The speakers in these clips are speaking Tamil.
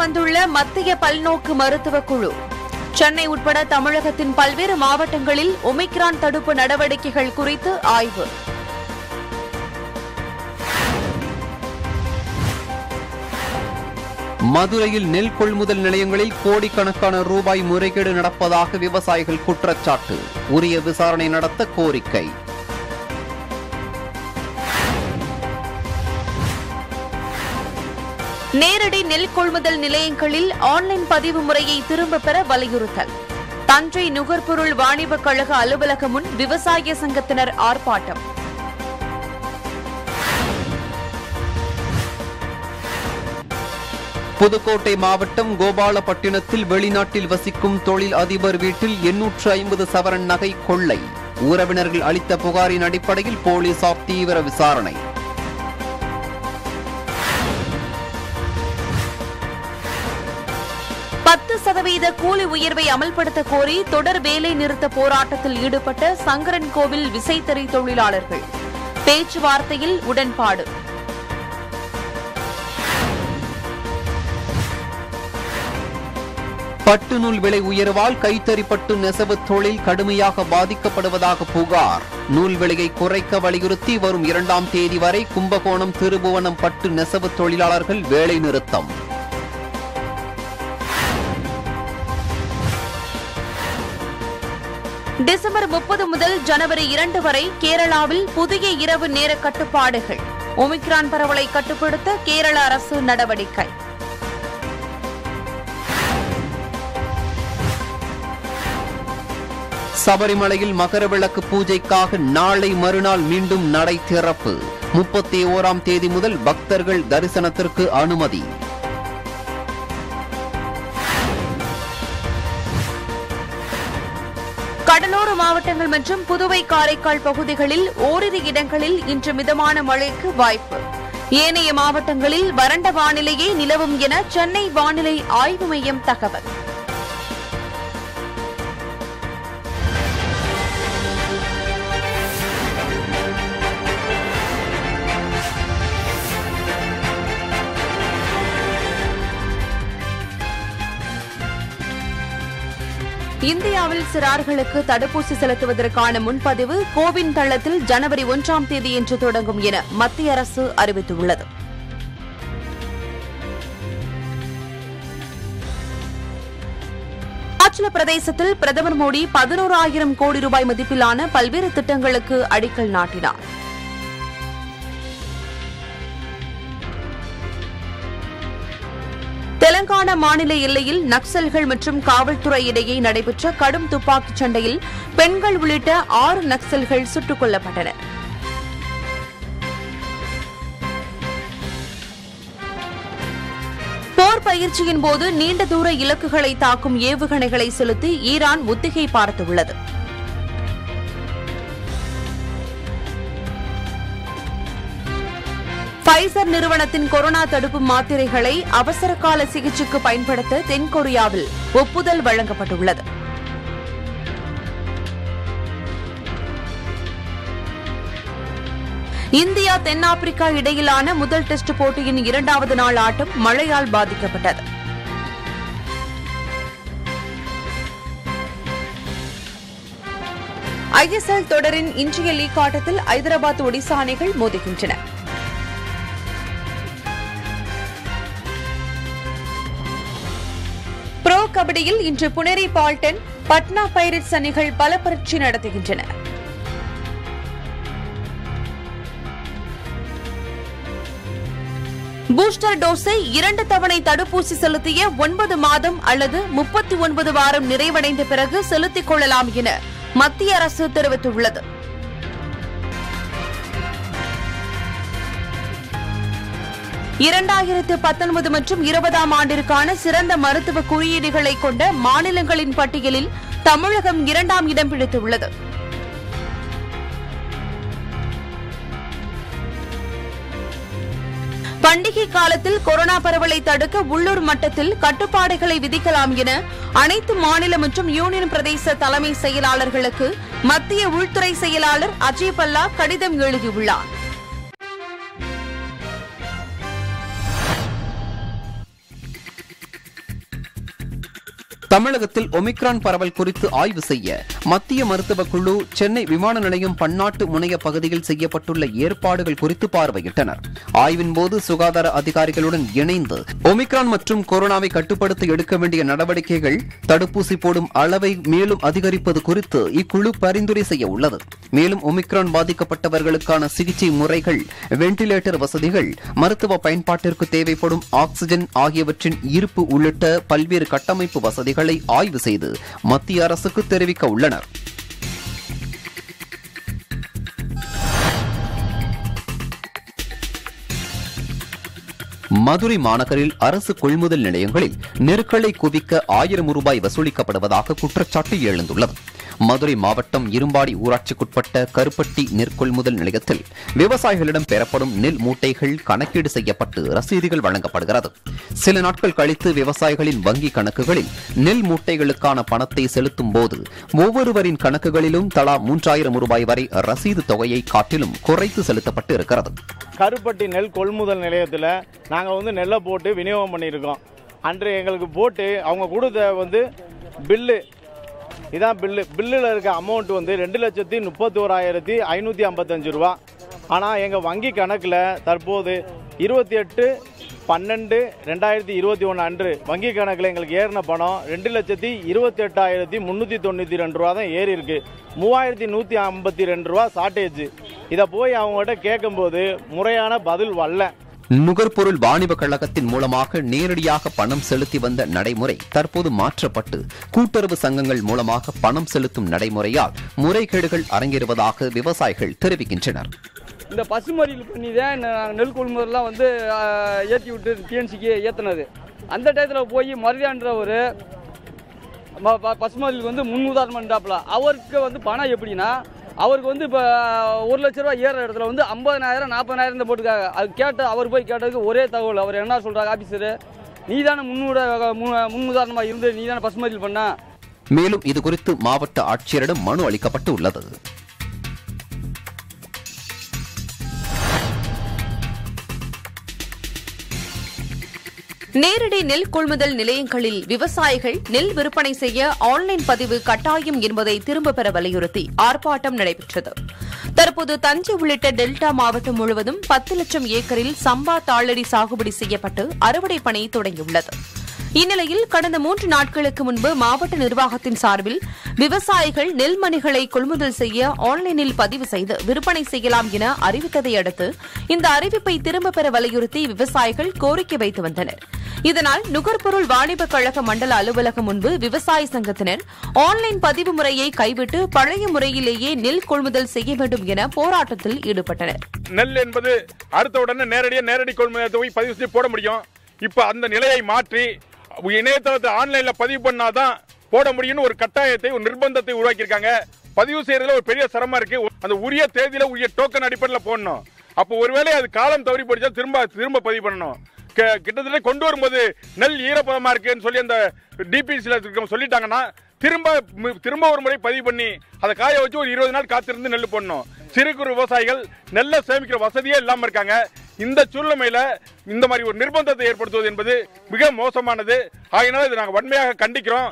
வந்துள்ள மத்திய பல்நோக்கு மருத்துவ குழு சென்னை உட்பட தமிழகத்தின் பல்வேறு மாவட்டங்களில் ஒமிக்ரான் தடுப்பு நடவடிக்கைகள் குறித்து ஆய்வு மதுரையில் நெல் கொள்முதல் நிலையங்களில் கோடிக்கணக்கான ரூபாய் முறைகேடு நடப்பதாக விவசாயிகள் குற்றச்சாட்டு உரிய விசாரணை நடத்த கோரிக்கை நேரடி நெல் கொள்முதல் நிலையங்களில் ஆன்லைன் பதிவு முறையை திரும்பப் பெற வலியுறுத்தல் தஞ்சை நுகர்பொருள் வாணிபக் கழக அலுவலகம் முன் விவசாய சங்கத்தினர் ஆர்ப்பாட்டம் புதுக்கோட்டை மாவட்டம் கோபாலப்பட்டினத்தில் வெளிநாட்டில் வசிக்கும் தொழில் அதிபர் வீட்டில் எண்ணூற்று ஐம்பது சவரன் நகை கொள்ளை உறவினர்கள் அளித்த புகாரின் அடிப்படையில் போலீசார் தீவிர விசாரணை பத்து சதவீத கூலி உயர்வை அமல்படுத்த கோரி தொடர் வேலை நிறுத்த போராட்டத்தில் ஈடுபட்ட சங்கரன் கோவில் விசைத்தறி தொழிலாளர்கள் பேச்சுவார்த்தையில் உடன்பாடு பட்டு நூல் விலை உயர்வால் கைத்தறி பட்டு நெசவு தொழில் கடுமையாக பாதிக்கப்படுவதாக புகார் நூல் விலையை குறைக்க வலியுறுத்தி வரும் இரண்டாம் தேதி வரை கும்பகோணம் திருபுவனம் பட்டு நெசவு தொழிலாளர்கள் வேலை நிறுத்தம் டிசம்பர் முப்பது முதல் ஜனவரி இரண்டு வரை கேரளாவில் புதிய இரவு நேர கட்டுப்பாடுகள் ஒமிக்ரான் பரவலை கட்டுப்படுத்த கேரள அரசு நடவடிக்கை சபரிமலையில் மகரவிளக்கு பூஜைக்காக நாளை மறுநாள் மீண்டும் நடை திறப்பு முப்பத்தி ஓராம் தேதி முதல் பக்தர்கள் தரிசனத்திற்கு அனுமதி கடலோர மாவட்டங்கள் மற்றும் புதுவை காரைக்கால் பகுதிகளில் ஓரிரு இடங்களில் இன்று மிதமான மழைக்கு வாய்ப்பு ஏனைய மாவட்டங்களில் வறண்ட வானிலையே நிலவும் என சென்னை வானிலை ஆய்வு மையம் தகவல் இந்தியாவில் சிறார்களுக்கு தடுப்பூசி செலுத்துவதற்கான முன்பதிவு கோவின் தளத்தில் ஜனவரி ஒன்றாம் தேதியன்று தொடங்கும் என மத்திய அரசு அறிவித்துள்ளது அருணாச்சல பிரதேசத்தில் பிரதமர் மோடி பதினோராயிரம் கோடி ரூபாய் மதிப்பிலான பல்வேறு திட்டங்களுக்கு அடிக்கல் நாட்டினார் தெலங்கானா மாநில எல்லையில் நக்சல்கள் மற்றும் காவல்துறை இடையே நடைபெற்ற கடும் துப்பாக்கிச் சண்டையில் பெண்கள் உள்ளிட்ட ஆறு நக்சல்கள் சுட்டுக் கொல்லப்பட்டனர் போர் பயிற்சியின் போது நீண்ட தூர இலக்குகளை தாக்கும் ஏவுகணைகளை செலுத்தி ஈரான் ஒத்திகை பார்த்துள்ளது ஃபைசர் நிறுவனத்தின் கொரோனா தடுப்பு மாத்திரைகளை அவசர கால சிகிச்சைக்கு பயன்படுத்த தென்கொரியாவில் ஒப்புதல் வழங்கப்பட்டுள்ளது இந்தியா தென்னாப்பிரிக்கா இடையிலான முதல் டெஸ்ட் போட்டியின் இரண்டாவது நாள் ஆட்டம் மழையால் பாதிக்கப்பட்டது ஐஎஸ்எல் தொடரின் இன்றைய லீக் ஆட்டத்தில் ஐதராபாத் ஒடிசா அணிகள் மோதுகின்றன ப்ரோ கபடியில் இன்று புனேரி பால்டன் பட்னா பைரட்ஸ் அணிகள் பல பரீட்சை நடத்துகின்றன பூஸ்டர் டோஸை இரண்டு தவணை தடுப்பூசி செலுத்திய ஒன்பது மாதம் அல்லது முப்பத்தி ஒன்பது வாரம் நிறைவடைந்த பிறகு செலுத்திக் கொள்ளலாம் என மத்திய அரசு தெரிவித்துள்ளது இரண்டாயிரத்து பத்தொன்பது மற்றும் இருபதாம் ஆண்டிற்கான சிறந்த மருத்துவ குறியீடுகளை கொண்ட மாநிலங்களின் பட்டியலில் தமிழகம் இரண்டாம் இடம் பிடித்துள்ளது பண்டிகை காலத்தில் கொரோனா பரவலை தடுக்க உள்ளூர் மட்டத்தில் கட்டுப்பாடுகளை விதிக்கலாம் என அனைத்து மாநில மற்றும் யூனியன் பிரதேச தலைமை செயலாளர்களுக்கு மத்திய உள்துறை செயலாளர் அஜய் பல்லா கடிதம் எழுதியுள்ளார் தமிழகத்தில் ஒமிக்ரான் பரவல் குறித்து ஆய்வு செய்ய மத்திய மருத்துவ குழு சென்னை விமான நிலையம் பன்னாட்டு முனைய பகுதியில் செய்யப்பட்டுள்ள ஏற்பாடுகள் குறித்து பார்வையிட்டனர் ஆய்வின் போது சுகாதார அதிகாரிகளுடன் இணைந்து ஒமிக்ரான் மற்றும் கொரோனாவை கட்டுப்படுத்த எடுக்க வேண்டிய நடவடிக்கைகள் தடுப்பூசி போடும் அளவை மேலும் அதிகரிப்பது குறித்து இக்குழு பரிந்துரை செய்ய உள்ளது மேலும் ஒமிக்ரான் பாதிக்கப்பட்டவர்களுக்கான சிகிச்சை முறைகள் வெண்டிலேட்டர் வசதிகள் மருத்துவ பயன்பாட்டிற்கு தேவைப்படும் ஆக்ஸிஜன் ஆகியவற்றின் இருப்பு உள்ளிட்ட பல்வேறு கட்டமைப்பு வசதிகளை ஆய்வு செய்து மத்திய அரசுக்கு தெரிவிக்க உள்ளனர் மதுரை மாநகரில் அரசு கொள்முதல் நிலையங்களில் நெருக்களை குவிக்க ஆயிரம் ரூபாய் வசூலிக்கப்படுவதாக குற்றச்சாட்டு எழுந்துள்ளது மதுரை மாவட்டம் இரும்பாடி ஊராட்சிக்குட்பட்ட கருப்பட்டி நெற்கொள்முதல் நிலையத்தில் விவசாயிகளிடம் பெறப்படும் நெல் மூட்டைகள் கணக்கீடு செய்யப்பட்டு ரசீதுகள் வழங்கப்படுகிறது சில நாட்கள் கழித்து விவசாயிகளின் வங்கி கணக்குகளில் நெல் மூட்டைகளுக்கான பணத்தை செலுத்தும் போது ஒவ்வொருவரின் கணக்குகளிலும் தலா மூன்றாயிரம் ரூபாய் வரை ரசீது தொகையை காட்டிலும் குறைத்து செலுத்தப்பட்டு இருக்கிறது கருப்பட்டி நெல் கொள்முதல் நிலையத்தில் நாங்கள் வந்து நெல்லை போட்டு விநியோகம் பண்ணியிருக்கோம் அன்று எங்களுக்கு போட்டு அவங்க கொடுத்த வந்து பில்லு இதான் பில்லு பில்லில் இருக்க அமௌண்ட் வந்து ரெண்டு லட்சத்தி முப்பத்தி ஓராயிரத்தி ஐநூற்றி ஐம்பத்தஞ்சு ரூபா ஆனால் எங்கள் வங்கி கணக்கில் தற்போது இருபத்தி எட்டு பன்னெண்டு ரெண்டாயிரத்தி இருபத்தி ஒன்று அன்று வங்கி கணக்கில் எங்களுக்கு ஏறின பணம் ரெண்டு லட்சத்தி இருபத்தி எட்டாயிரத்தி முந்நூற்றி தொண்ணூற்றி ரெண்டு ரூபா தான் ஏறி இருக்கு மூவாயிரத்தி நூற்றி ஐம்பத்தி ரெண்டு ரூபா ஷார்ட்டேஜ் இதை போய் அவங்ககிட்ட கேட்கும்போது முறையான பதில் வரல நுகர்பொருள் வாணிப கழகத்தின் மூலமாக நேரடியாக பணம் செலுத்தி வந்த நடைமுறை தற்போது மாற்றப்பட்டு கூட்டுறவு சங்கங்கள் மூலமாக பணம் செலுத்தும் நடைமுறையால் முறைகேடுகள் அரங்கேறுவதாக விவசாயிகள் தெரிவிக்கின்றனர் இந்த பசுமறியல் பண்ணி தான் நாங்கள் நெல் கொள்முதல்லாம் வந்து ஏற்றி விட்டு டிஎன்சிக்கு ஏற்றினது அந்த டயத்தில் போய் மருதியான்றவர் பசுமறியலுக்கு வந்து முன் உதாரணம்ன்றாப்புல அவருக்கு வந்து பணம் எப்படின்னா அவருக்கு வந்து இப்போ ஒரு லட்ச ரூபா ஏற இடத்துல வந்து ஐம்பதனாயிரம் நாற்பதாயிரம் தான் போட்டுருக்காங்க அது கேட்டு அவர் போய் கேட்டதுக்கு ஒரே தகவல் அவர் என்ன சொல்கிறாங்க ஆஃபீஸரு நீ தானே முன்னூட முன் உதாரணமாக இருந்து நீ தானே பசுமறியல் பண்ண மேலும் இது குறித்து மாவட்ட ஆட்சியரிடம் மனு அளிக்கப்பட்டு உள்ளது நேரடி நெல் கொள்முதல் நிலையங்களில் விவசாயிகள் நெல் விற்பனை செய்ய ஆன்லைன் பதிவு கட்டாயம் என்பதை திரும்பப் பெற வலியுறுத்தி ஆர்ப்பாட்டம் நடைபெற்றது தற்போது தஞ்சை உள்ளிட்ட டெல்டா மாவட்டம் முழுவதும் பத்து லட்சம் ஏக்கரில் சம்பா தாளடி சாகுபடி செய்யப்பட்டு அறுவடை பணி தொடங்கியுள்ளது இந்நிலையில் கடந்த மூன்று நாட்களுக்கு முன்பு மாவட்ட நிர்வாகத்தின் சார்பில் விவசாயிகள் நெல்மணிகளை கொள்முதல் செய்ய ஆன்லைனில் பதிவு செய்து விற்பனை செய்யலாம் என அறிவித்ததை அடுத்து இந்த அறிவிப்பை திரும்பப் பெற வலியுறுத்தி விவசாயிகள் கோரிக்கை வைத்து வந்தனர் இதனால் நுகர்பொருள் வாணிப கழக மண்டல அலுவலகம் முன்பு விவசாய சங்கத்தினர் ஆன்லைன் பதிவு முறையை கைவிட்டு பழைய முறையிலேயே நெல் கொள்முதல் செய்ய வேண்டும் என போராட்டத்தில் ஈடுபட்டனர் நெல் என்பது அடுத்த உடனே நேரடியாக நேரடி கொள்முதல் போய் பதிவு செஞ்சு போட முடியும் இப்போ அந்த நிலையை மாற்றி இணையதளத்தை ஆன்லைன்ல பதிவு பண்ணாதான் போட முடியும்னு ஒரு கட்டாயத்தை ஒரு நிர்பந்தத்தை உருவாக்கியிருக்காங்க பதிவு செய்யறதுல ஒரு பெரிய சிரமம் இருக்கு அந்த உரிய தேதியில உரிய டோக்கன் அடிப்படையில் போடணும் அப்போ ஒருவேளை அது காலம் தவறி போயிடுச்சா திரும்ப திரும்ப பதிவு பண்ணணும் க- கிட்டத்தட்ட கொண்டு வரும்போது நெல் ஈரப்பதமா இருக்குன்னு சொல்லி அந்த டிபிசியில் இருக்கவங்க சொல்லிட்டாங்கன்னா திரும்ப மு- திரும்ப ஒரு முறை பதிவு பண்ணி அதை காய வச்சு ஒரு இருபது நாள் காத்திருந்து நெல் போடணும் சிறு குறு விவசாயிகள் நெல்லை சேமிக்கிற வசதியே இல்லாம இருக்காங்க இந்த சூழ்நிலையில இந்த மாதிரி ஒரு நிர்பந்தத்தை ஏற்படுத்துவது என்பது மிக மோசமானது ஆகையினால இதை நாங்கள் வன்மையாக கண்டிக்கிறோம்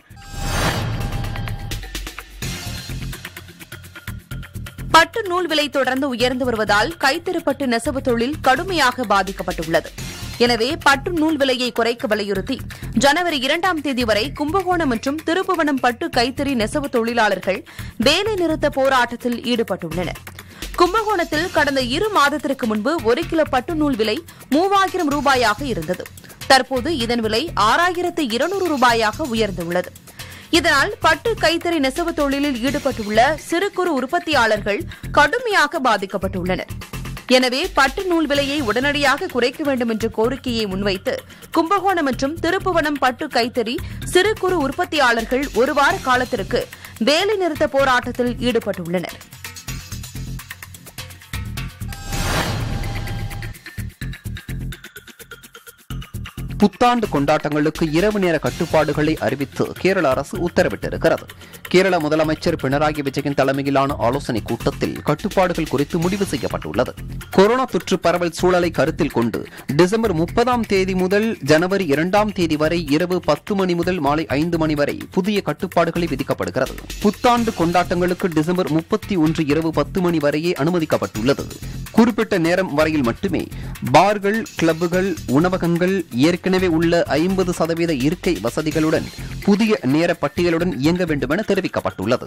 பட்டு நூல் விலை தொடர்ந்து உயர்ந்து வருவதால் கைத்தறிப்பட்டு நெசவு தொழில் கடுமையாக பாதிக்கப்பட்டுள்ளது எனவே பட்டு நூல் விலையை குறைக்க வலியுறுத்தி ஜனவரி இரண்டாம் தேதி வரை கும்பகோணம் மற்றும் திருப்புவனம் பட்டு கைத்தறி நெசவு தொழிலாளர்கள் வேலை நிறுத்த போராட்டத்தில் ஈடுபட்டுள்ளனர் கும்பகோணத்தில் கடந்த இரு மாதத்திற்கு முன்பு ஒரு கிலோ பட்டு நூல் விலை மூவாயிரம் ரூபாயாக இருந்தது தற்போது இதன் விலை ஆறாயிரத்து இருநூறு ரூபாயாக உயர்ந்துள்ளது இதனால் பட்டு கைத்தறி நெசவு தொழிலில் ஈடுபட்டுள்ள சிறு குறு உற்பத்தியாளர்கள் கடுமையாக பாதிக்கப்பட்டுள்ளனர் எனவே பட்டு நூல் விலையை உடனடியாக குறைக்க வேண்டும் என்ற கோரிக்கையை முன்வைத்து கும்பகோணம் மற்றும் திருப்புவனம் பட்டு கைத்தறி சிறு குறு உற்பத்தியாளர்கள் ஒரு வார காலத்திற்கு வேலைநிறுத்த போராட்டத்தில் ஈடுபட்டுள்ளனர் புத்தாண்டு கொண்டாட்டங்களுக்கு இரவு நேர கட்டுப்பாடுகளை அறிவித்து கேரள அரசு உத்தரவிட்டிருக்கிறது கேரள முதலமைச்சர் பினராயி விஜயன் தலைமையிலான ஆலோசனைக் கூட்டத்தில் கட்டுப்பாடுகள் குறித்து முடிவு செய்யப்பட்டுள்ளது கொரோனா தொற்று பரவல் சூழலை கருத்தில் கொண்டு டிசம்பர் முப்பதாம் தேதி முதல் ஜனவரி இரண்டாம் தேதி வரை இரவு பத்து மணி முதல் மாலை ஐந்து மணி வரை புதிய கட்டுப்பாடுகளை விதிக்கப்படுகிறது புத்தாண்டு கொண்டாட்டங்களுக்கு டிசம்பர் முப்பத்தி ஒன்று இரவு பத்து மணி வரையே அனுமதிக்கப்பட்டுள்ளது குறிப்பிட்ட நேரம் வரையில் மட்டுமே பார்கள் கிளப்புகள் உணவகங்கள் ஏற்கனவே உள்ள ஐம்பது சதவீத இருக்கை வசதிகளுடன் புதிய நேர பட்டியலுடன் இயங்க வேண்டும் என தெரிவிக்கப்பட்டுள்ளது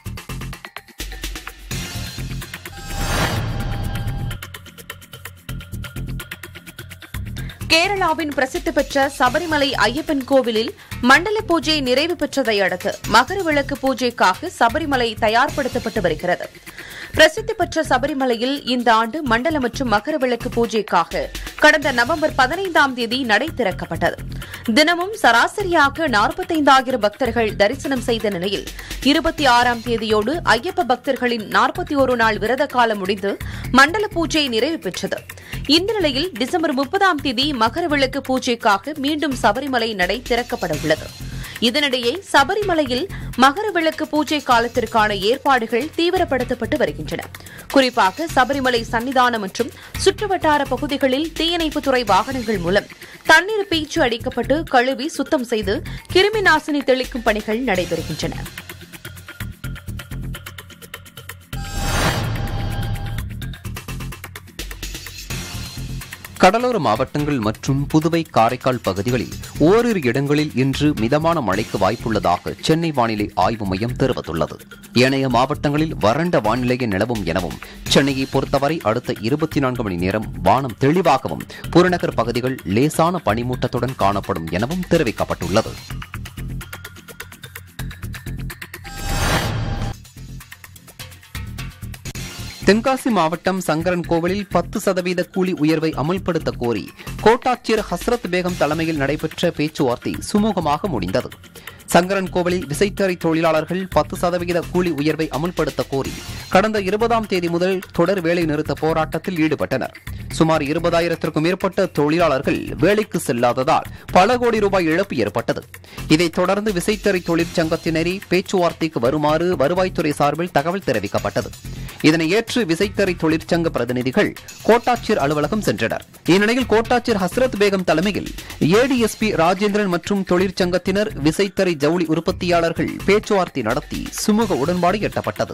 கேரளாவின் பிரசித்தி பெற்ற சபரிமலை ஐயப்பன் கோவிலில் மண்டல பூஜை நிறைவு பெற்றதை அடுத்து மகர விளக்கு பூஜைக்காக சபரிமலை தயார்படுத்தப்பட்டு வருகிறது பிரசித்தி பெற்ற சபரிமலையில் இந்த ஆண்டு மண்டல மற்றும் மகர விளக்கு பூஜைக்காக கடந்த நவம்பர் பதினைந்தாம் தேதி நடை திறக்கப்பட்டது தினமும் சராசரியாக நாற்பத்தைந்தாயிரம் பக்தர்கள் தரிசனம் செய்த நிலையில் இருபத்தி ஆறாம் தேதியோடு ஐயப்ப பக்தர்களின் நாற்பத்தி ஒரு நாள் விரத காலம் முடிந்து மண்டல பூஜை நிறைவு பெற்றது இந்த நிலையில் டிசம்பர் முப்பதாம் தேதி மகர விளக்கு பூஜைக்காக மீண்டும் சபரிமலை நடை திறக்கப்பட உள்ளது இதனிடையே சபரிமலையில் மகர விளக்கு பூஜை காலத்திற்கான ஏற்பாடுகள் தீவிரப்படுத்தப்பட்டு வருகின்றன குறிப்பாக சபரிமலை சன்னிதானம் மற்றும் சுற்றுவட்டார பகுதிகளில் தீயணைப்புத்துறை வாகனங்கள் மூலம் தண்ணீர் பீச்சு அடிக்கப்பட்டு கழுவி சுத்தம் செய்து கிருமி நாசினி தெளிக்கும் பணிகள் நடைபெறுகின்றன கடலோர மாவட்டங்கள் மற்றும் புதுவை காரைக்கால் பகுதிகளில் ஓரிரு இடங்களில் இன்று மிதமான மழைக்கு வாய்ப்புள்ளதாக சென்னை வானிலை ஆய்வு மையம் தெரிவித்துள்ளது ஏனைய மாவட்டங்களில் வறண்ட வானிலையே நிலவும் எனவும் சென்னையை பொறுத்தவரை அடுத்த இருபத்தி நான்கு மணி நேரம் வானம் தெளிவாகவும் புறநகர் பகுதிகள் லேசான பனிமூட்டத்துடன் காணப்படும் எனவும் தெரிவிக்கப்பட்டுள்ளது தென்காசி மாவட்டம் சங்கரன் கோவிலில் பத்து சதவீத கூலி உயர்வை அமல்படுத்த கோரி கோட்டாட்சியர் ஹஸ்ரத் பேகம் தலைமையில் நடைபெற்ற பேச்சுவார்த்தை சுமூகமாக முடிந்தது சங்கரன் கோவிலில் விசைத்தறி தொழிலாளர்கள் பத்து சதவிகித கூலி உயர்வை அமல்படுத்த கோரி கடந்த இருபதாம் தேதி முதல் தொடர் வேலை நிறுத்த போராட்டத்தில் ஈடுபட்டனர் சுமார் இருபதாயிரத்திற்கும் மேற்பட்ட தொழிலாளர்கள் வேலைக்கு செல்லாததால் பல கோடி ரூபாய் இழப்பு ஏற்பட்டது இதைத் தொடர்ந்து விசைத்தறி தொழிற்சங்கத்தினரை பேச்சுவார்த்தைக்கு வருமாறு வருவாய்த்துறை சார்பில் தகவல் தெரிவிக்கப்பட்டது இதனை ஏற்று விசைத்தறி தொழிற்சங்க பிரதிநிதிகள் கோட்டாட்சியர் அலுவலகம் சென்றனர் இந்நிலையில் கோட்டாட்சியர் ஹஸ்ரத் பேகம் தலைமையில் ஏடிஎஸ்பி ராஜேந்திரன் மற்றும் தொழிற்சங்கத்தினர் விசைத்தறி ஜவுளி உற்பத்தியாளர்கள் பேச்சுவார்த்தை நடத்தி சுமூக உடன்பாடு எட்டப்பட்டது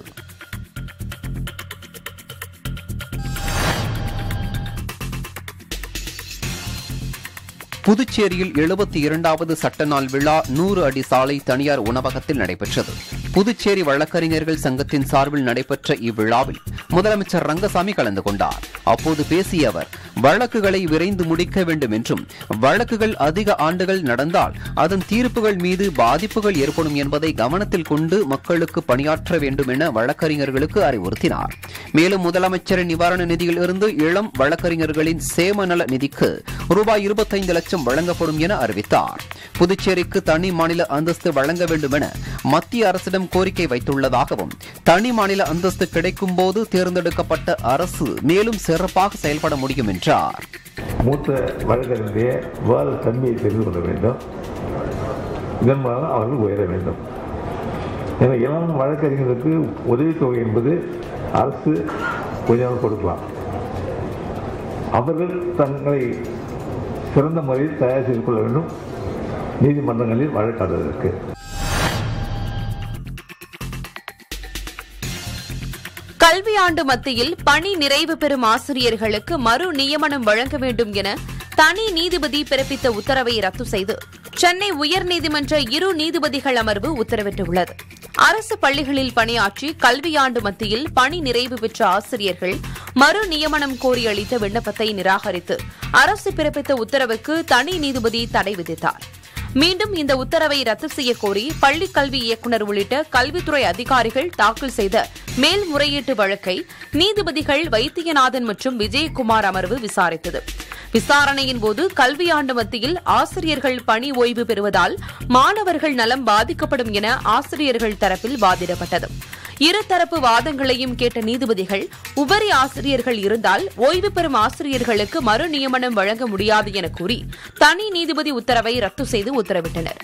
புதுச்சேரியில் எழுபத்தி இரண்டாவது சட்ட நாள் விழா நூறு அடி சாலை தனியார் உணவகத்தில் நடைபெற்றது புதுச்சேரி வழக்கறிஞர்கள் சங்கத்தின் சார்பில் நடைபெற்ற இவ்விழாவில் முதலமைச்சர் ரங்கசாமி கலந்து கொண்டார் அப்போது பேசிய அவர் வழக்குகளை விரைந்து முடிக்க வேண்டும் என்றும் வழக்குகள் அதிக ஆண்டுகள் நடந்தால் அதன் தீர்ப்புகள் மீது பாதிப்புகள் ஏற்படும் என்பதை கவனத்தில் கொண்டு மக்களுக்கு பணியாற்ற வேண்டும் என வழக்கறிஞர்களுக்கு அறிவுறுத்தினார் மேலும் முதலமைச்சரின் நிவாரண நிதியில் இருந்து இளம் வழக்கறிஞர்களின் சேமநல நிதிக்கு ரூபாய் இருபத்தைந்து லட்சம் வழங்கப்படும் என அறிவித்தார் புதுச்சேரிக்கு தனி மாநில அந்தஸ்து வழங்க வேண்டும் என மத்திய அரசிடம் கோரிக்கை வைத்துள்ளதாகவும் தனி மாநில அந்தஸ்து கிடைக்கும் போது தேர்ந்தெடுக்கப்பட்ட அரசு மேலும் சிறப்பாக செயல்பட முடியும் என்றார் மூத்த வழக்கறிஞருடைய வாத தன்மையை தெரிந்து கொள்ள வேண்டும் இதன் மூலம் அவர்கள் உயர வேண்டும் எனவே இளம் வழக்கறிஞர்களுக்கு உதவித்தொகை என்பது அரசு கொஞ்சம் கொடுக்கலாம் அவர்கள் தங்களை சிறந்த முறையில் தயார் செய்து கொள்ள வேண்டும் நீதிமன்றங்களில் வழக்காடுவதற்கு கல்வியாண்டு மத்தியில் பணி நிறைவு பெறும் ஆசிரியர்களுக்கு மறு நியமனம் வழங்க வேண்டும் என தனி நீதிபதி பிறப்பித்த உத்தரவை ரத்து செய்து சென்னை உயர்நீதிமன்ற இரு நீதிபதிகள் அமர்வு உத்தரவிட்டுள்ளது அரசு பள்ளிகளில் பணியாற்றி கல்வியாண்டு மத்தியில் பணி நிறைவு பெற்ற ஆசிரியர்கள் மறு நியமனம் கோரி அளித்த விண்ணப்பத்தை நிராகரித்து அரசு பிறப்பித்த உத்தரவுக்கு தனி நீதிபதி தடை விதித்தார் மீண்டும் இந்த உத்தரவை ரத்து செய்யக் கோரி பள்ளிக் கல்வி இயக்குநர் உள்ளிட்ட கல்வித்துறை அதிகாரிகள் தாக்கல் செய்த மேல்முறையீட்டு வழக்கை நீதிபதிகள் வைத்தியநாதன் மற்றும் விஜயகுமார் அமர்வு விசாரித்தது விசாரணையின் போது கல்வியாண்டு மத்தியில் ஆசிரியர்கள் பணி ஓய்வு பெறுவதால் மாணவர்கள் நலம் பாதிக்கப்படும் என ஆசிரியர்கள் தரப்பில் வாதிடப்பட்டது இருதரப்பு வாதங்களையும் கேட்ட நீதிபதிகள் உபரி ஆசிரியர்கள் இருந்தால் ஓய்வு பெறும் ஆசிரியர்களுக்கு மறு நியமனம் வழங்க முடியாது என கூறி தனி நீதிபதி உத்தரவை ரத்து செய்து உத்தரவிட்டனர்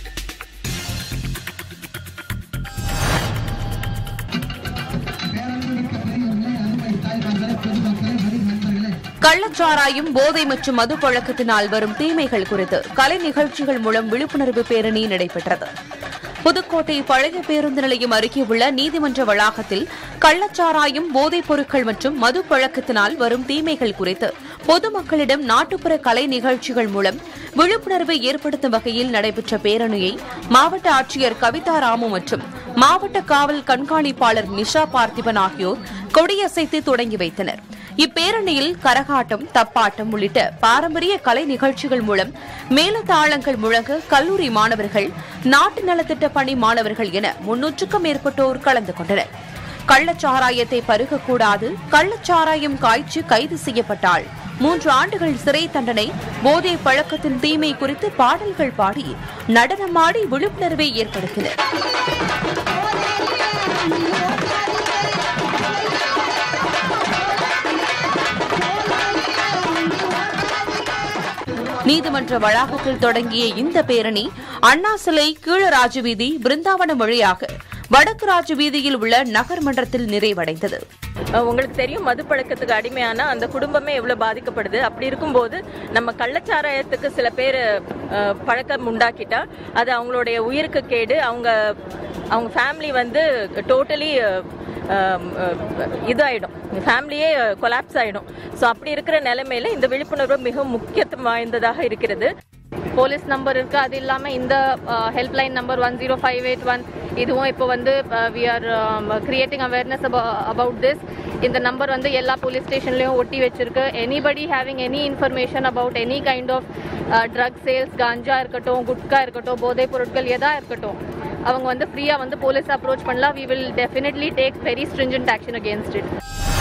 கள்ளச்சாராயம் போதை மற்றும் மது பழக்கத்தினால் வரும் தீமைகள் குறித்து கலை நிகழ்ச்சிகள் மூலம் விழிப்புணர்வு பேரணி நடைபெற்றது புதுக்கோட்டை பழைய பேருந்து நிலையம் அருகே உள்ள நீதிமன்ற வளாகத்தில் கள்ளச்சாராயம் போதைப் பொருட்கள் மற்றும் மது பழக்கத்தினால் வரும் தீமைகள் குறித்து பொதுமக்களிடம் நாட்டுப்புற கலை நிகழ்ச்சிகள் மூலம் விழிப்புணர்வை ஏற்படுத்தும் வகையில் நடைபெற்ற பேரணியை மாவட்ட ஆட்சியர் கவிதா ராமு மற்றும் மாவட்ட காவல் கண்காணிப்பாளர் நிஷா பார்த்திபன் ஆகியோர் கொடியசைத்து தொடங்கி வைத்தனர் இப்பேரணியில் கரகாட்டம் தப்பாட்டம் உள்ளிட்ட பாரம்பரிய கலை நிகழ்ச்சிகள் மூலம் மேலதாளங்கள் முழங்க கல்லூரி மாணவர்கள் நாட்டு நலத்திட்ட பணி மாணவர்கள் என முன்னூற்றுக்கும் மேற்பட்டோர் கலந்து கொண்டனர் கள்ளச்சாராயத்தை பருகக்கூடாது கள்ளச்சாராயம் காய்ச்சி கைது செய்யப்பட்டால் மூன்று ஆண்டுகள் சிறை தண்டனை போதை பழக்கத்தின் தீமை குறித்து பாடல்கள் பாடி நடனமாடி விழிப்புணர்வை ஏற்படுத்தினர் நீதிமன்ற வளாகத்தில் தொடங்கிய இந்த பேரணி அண்ணா சிலை கீழராஜ வீதி பிருந்தாவனம் வழியாக வடக்கு ராஜ வீதியில் உள்ள நகர் மன்றத்தில் நிறைவடைந்தது அஹ் உங்களுக்கு தெரியும் மது பழக்கத்துக்கு அடிமையான அந்த குடும்பமே எவ்வளவு பாதிக்கப்படுது அப்படி இருக்கும்போது நம்ம கள்ளச்சாராயத்துக்கு சில பேர் அஹ், பழக்கம் உண்டாக்கிட்டா அது அவங்களுடைய உயிருக்கு கேடு அவங்க அவங்க ஃபேமிலி வந்து டோட்டலி இதாயிடும் ஃபேமிலியே கொலாப்ஸ் ஆயிடும் ஸோ அப்படி இருக்கிற நிலைமையில இந்த விழிப்புணர்வு மிகவும் முக்கியத்துவம் வாய்ந்ததாக இருக்கிறது போலீஸ் நம்பர் இருக்கு அது இல்லாம இந்த helpline number one zero five eight one இதுவும் இப்போ வந்து we are creating awareness about this இந்த நம்பர் வந்து எல்லா போலீஸ் ஸ்டேஷன்லயும் ஒட்டி வச்சிருக்கு anybody having any information about any kind of drug sales ganja இருக்கட்டும் குட்கா இருக்கட்டும் போதைப் பொருட்கள் எதா இருக்கட்டும் அவங்க வந்து ஃப்ரீயா வந்து போலீஸ் அப்ரோச் பண்ணலாம் we will definitely take very stringent action against it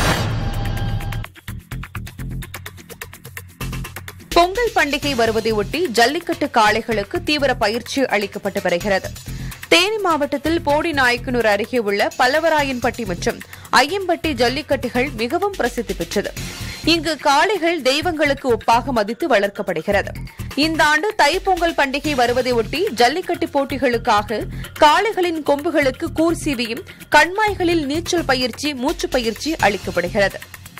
Pongal பண்டிகை வருவதை ஒட்டி ஜல்லிக்கட்டு காளைகளுக்கு தீவிர பயிற்சி அளிக்கப்பட்டு வருகிறது தேனி மாவட்டத்தில் போடி நாயக்கனூர் அருகே உள்ள பல்லவராயன்பட்டி மற்றும் ஐயம்பட்டி ஜல்லிக்கட்டுகள் மிகவும் பிரசித்தி பெற்றது இங்கு காளைகள் தெய்வங்களுக்கு ஒப்பாக மதித்து வளர்க்கப்படுகிறது இந்த ஆண்டு தைப்பொங்கல் பண்டிகை வருவதை ஒட்டி ஜல்லிக்கட்டு போட்டிகளுக்காக காளைகளின் கொம்புகளுக்கு கூர் சீவியும் கண்மாய்களில் நீச்சல் பயிற்சி மூச்சு பயிற்சி அளிக்கப்படுகிறது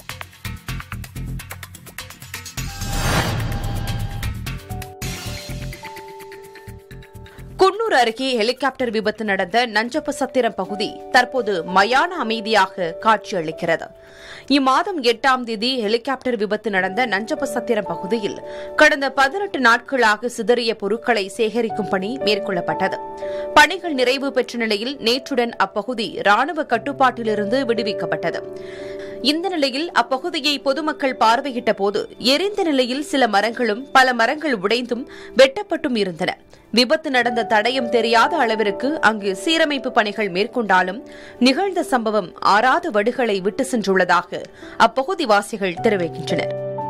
குன்னூர் அருகே ஹெலிகாப்டர் விபத்து நடந்த நஞ்சப்ப சத்திரம் பகுதி தற்போது மயான அமைதியாக காட்சியளிக்கிறது இம்மாதம் எட்டாம் தேதி ஹெலிகாப்டர் விபத்து நடந்த நஞ்சப்ப சத்திரம் பகுதியில் கடந்த பதினெட்டு நாட்களாக சிதறிய பொருட்களை சேகரிக்கும் பணி மேற்கொள்ளப்பட்டது பணிகள் நிறைவு பெற்ற நிலையில் நேற்றுடன் அப்பகுதி ராணுவ கட்டுப்பாட்டிலிருந்து விடுவிக்கப்பட்டது இந்த நிலையில் அப்பகுதியை பொதுமக்கள் பார்வையிட்ட போது எரிந்த நிலையில் சில மரங்களும் பல மரங்கள் உடைந்தும் வெட்டப்பட்டும் இருந்தன விபத்து நடந்த தடயம் தெரியாத அளவிற்கு அங்கு சீரமைப்பு பணிகள் மேற்கொண்டாலும் நிகழ்ந்த சம்பவம் ஆறாத வடுகளை விட்டு சென்றுள்ளதாக அப்பகுதி வாசிகள் தெரிவிக்கின்றனர்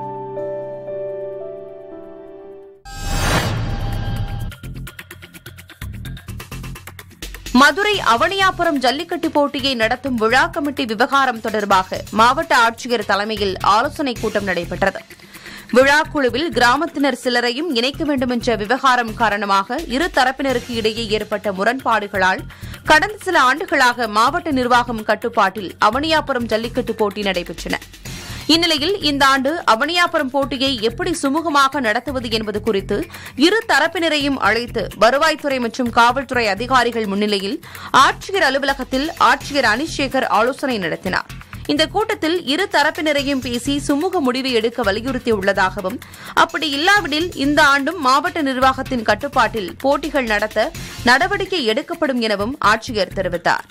மதுரை அவனியாபுரம் ஜல்லிக்கட்டு போட்டியை நடத்தும் விழா கமிட்டி விவகாரம் தொடர்பாக மாவட்ட ஆட்சியர் தலைமையில் ஆலோசனைக் கூட்டம் நடைபெற்றது விழா குழுவில் கிராமத்தினர் சிலரையும் இணைக்க வேண்டும் என்ற விவகாரம் காரணமாக இரு தரப்பினருக்கு இடையே ஏற்பட்ட முரண்பாடுகளால் கடந்த சில ஆண்டுகளாக மாவட்ட நிர்வாகம் கட்டுப்பாட்டில் அவனியாபுரம் ஜல்லிக்கட்டு போட்டி நடைபெற்றன இந்நிலையில் இந்த ஆண்டு அவனியாபுரம் போட்டியை எப்படி சுமூகமாக நடத்துவது என்பது குறித்து இரு தரப்பினரையும் அழைத்து வருவாய்த்துறை மற்றும் காவல்துறை அதிகாரிகள் முன்னிலையில் ஆட்சியர் அலுவலகத்தில் ஆட்சியர் அனிஷேகர் ஆலோசனை நடத்தினார் இந்த கூட்டத்தில் இரு தரப்பினரையும் பேசி சுமூக முடிவு எடுக்க வலியுறுத்தியுள்ளதாகவும் அப்படி இல்லாவிடில் இந்த ஆண்டும் மாவட்ட நிர்வாகத்தின் கட்டுப்பாட்டில் போட்டிகள் நடத்த நடவடிக்கை எடுக்கப்படும் எனவும் ஆட்சியர் தெரிவித்தார்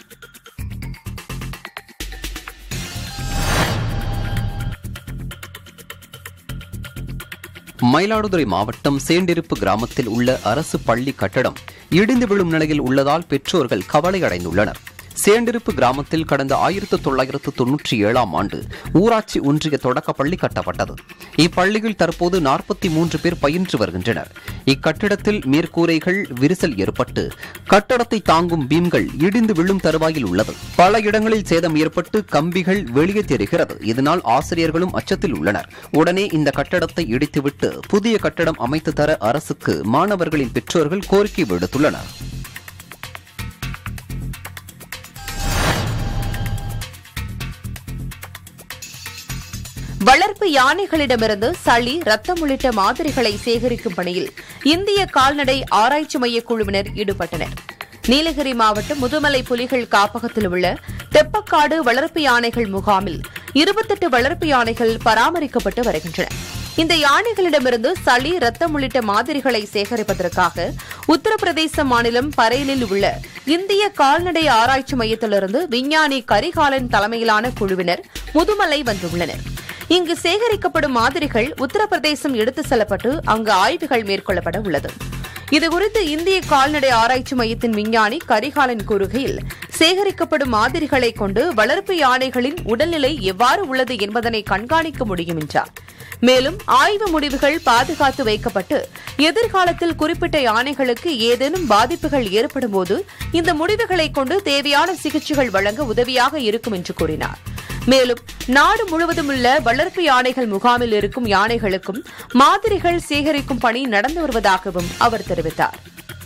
மயிலாடுதுறை மாவட்டம் சேண்டிருப்பு கிராமத்தில் உள்ள அரசு பள்ளி கட்டடம் இடிந்து விழும் நிலையில் உள்ளதால் பெற்றோர்கள் கவலை அடைந்துள்ளனர் சேண்டிருப்பு கிராமத்தில் கடந்த ஆயிரத்து தொள்ளாயிரத்து தொன்னூற்றி ஏழாம் ஆண்டு ஊராட்சி ஒன்றிய தொடக்கப்பள்ளி கட்டப்பட்டது இப்பள்ளியில் தற்போது நாற்பத்தி மூன்று பேர் பயின்று வருகின்றனர் இக்கட்டிடத்தில் மேற்கூரைகள் விரிசல் ஏற்பட்டு கட்டடத்தை தாங்கும் பீம்கள் இடிந்து விழும் தருவாயில் உள்ளது பல இடங்களில் சேதம் ஏற்பட்டு கம்பிகள் வெளியே தெரிகிறது இதனால் ஆசிரியர்களும் அச்சத்தில் உள்ளனர் உடனே இந்த கட்டடத்தை இடித்துவிட்டு புதிய கட்டடம் அமைத்து தர அரசுக்கு மாணவர்களின் பெற்றோர்கள் கோரிக்கை விடுத்துள்ளனர் வளர்ப்பு யானைகளிடமிருந்து சளி ரத்தம் உள்ளிட்ட மாதிரிகளை சேகரிக்கும் பணியில் இந்திய கால்நடை ஆராய்ச்சி மைய குழுவினர் ஈடுபட்டனர் நீலகிரி மாவட்டம் முதுமலை புலிகள் காப்பகத்தில் உள்ள தெப்பக்காடு வளர்ப்பு யானைகள் முகாமில் இருபத்தெட்டு வளர்ப்பு யானைகள் பராமரிக்கப்பட்டு வருகின்றன இந்த யானைகளிடமிருந்து சளி ரத்தம் உள்ளிட்ட மாதிரிகளை சேகரிப்பதற்காக உத்தரப்பிரதேச மாநிலம் பரேலில் உள்ள இந்திய கால்நடை ஆராய்ச்சி மையத்திலிருந்து விஞ்ஞானி கரிகாலன் தலைமையிலான குழுவினர் முதுமலை வந்துள்ளனர் இங்கு சேகரிக்கப்படும் மாதிரிகள் உத்தரப்பிரதேசம் எடுத்துச் செல்லப்பட்டு அங்கு ஆய்வுகள் மேற்கொள்ளப்பட உள்ளது இதுகுறித்து இந்திய கால்நடை ஆராய்ச்சி மையத்தின் விஞ்ஞானி கரிகாலன் கூறுகையில் சேகரிக்கப்படும் மாதிரிகளை கொண்டு வளர்ப்பு யானைகளின் உடல்நிலை எவ்வாறு உள்ளது என்பதனை கண்காணிக்க முடியும் என்றார் மேலும் ஆய்வு முடிவுகள் பாதுகாத்து வைக்கப்பட்டு எதிர்காலத்தில் குறிப்பிட்ட யானைகளுக்கு ஏதேனும் பாதிப்புகள் ஏற்படும்போது இந்த முடிவுகளை கொண்டு தேவையான சிகிச்சைகள் வழங்க உதவியாக இருக்கும் என்று கூறினார் மேலும் நாடு முழுவதும் உள்ள வளர்ப்பு யானைகள் முகாமில் இருக்கும் யானைகளுக்கும் மாதிரிகள் சேகரிக்கும் பணி நடந்து வருவதாகவும் அவர் தெரிவித்தார்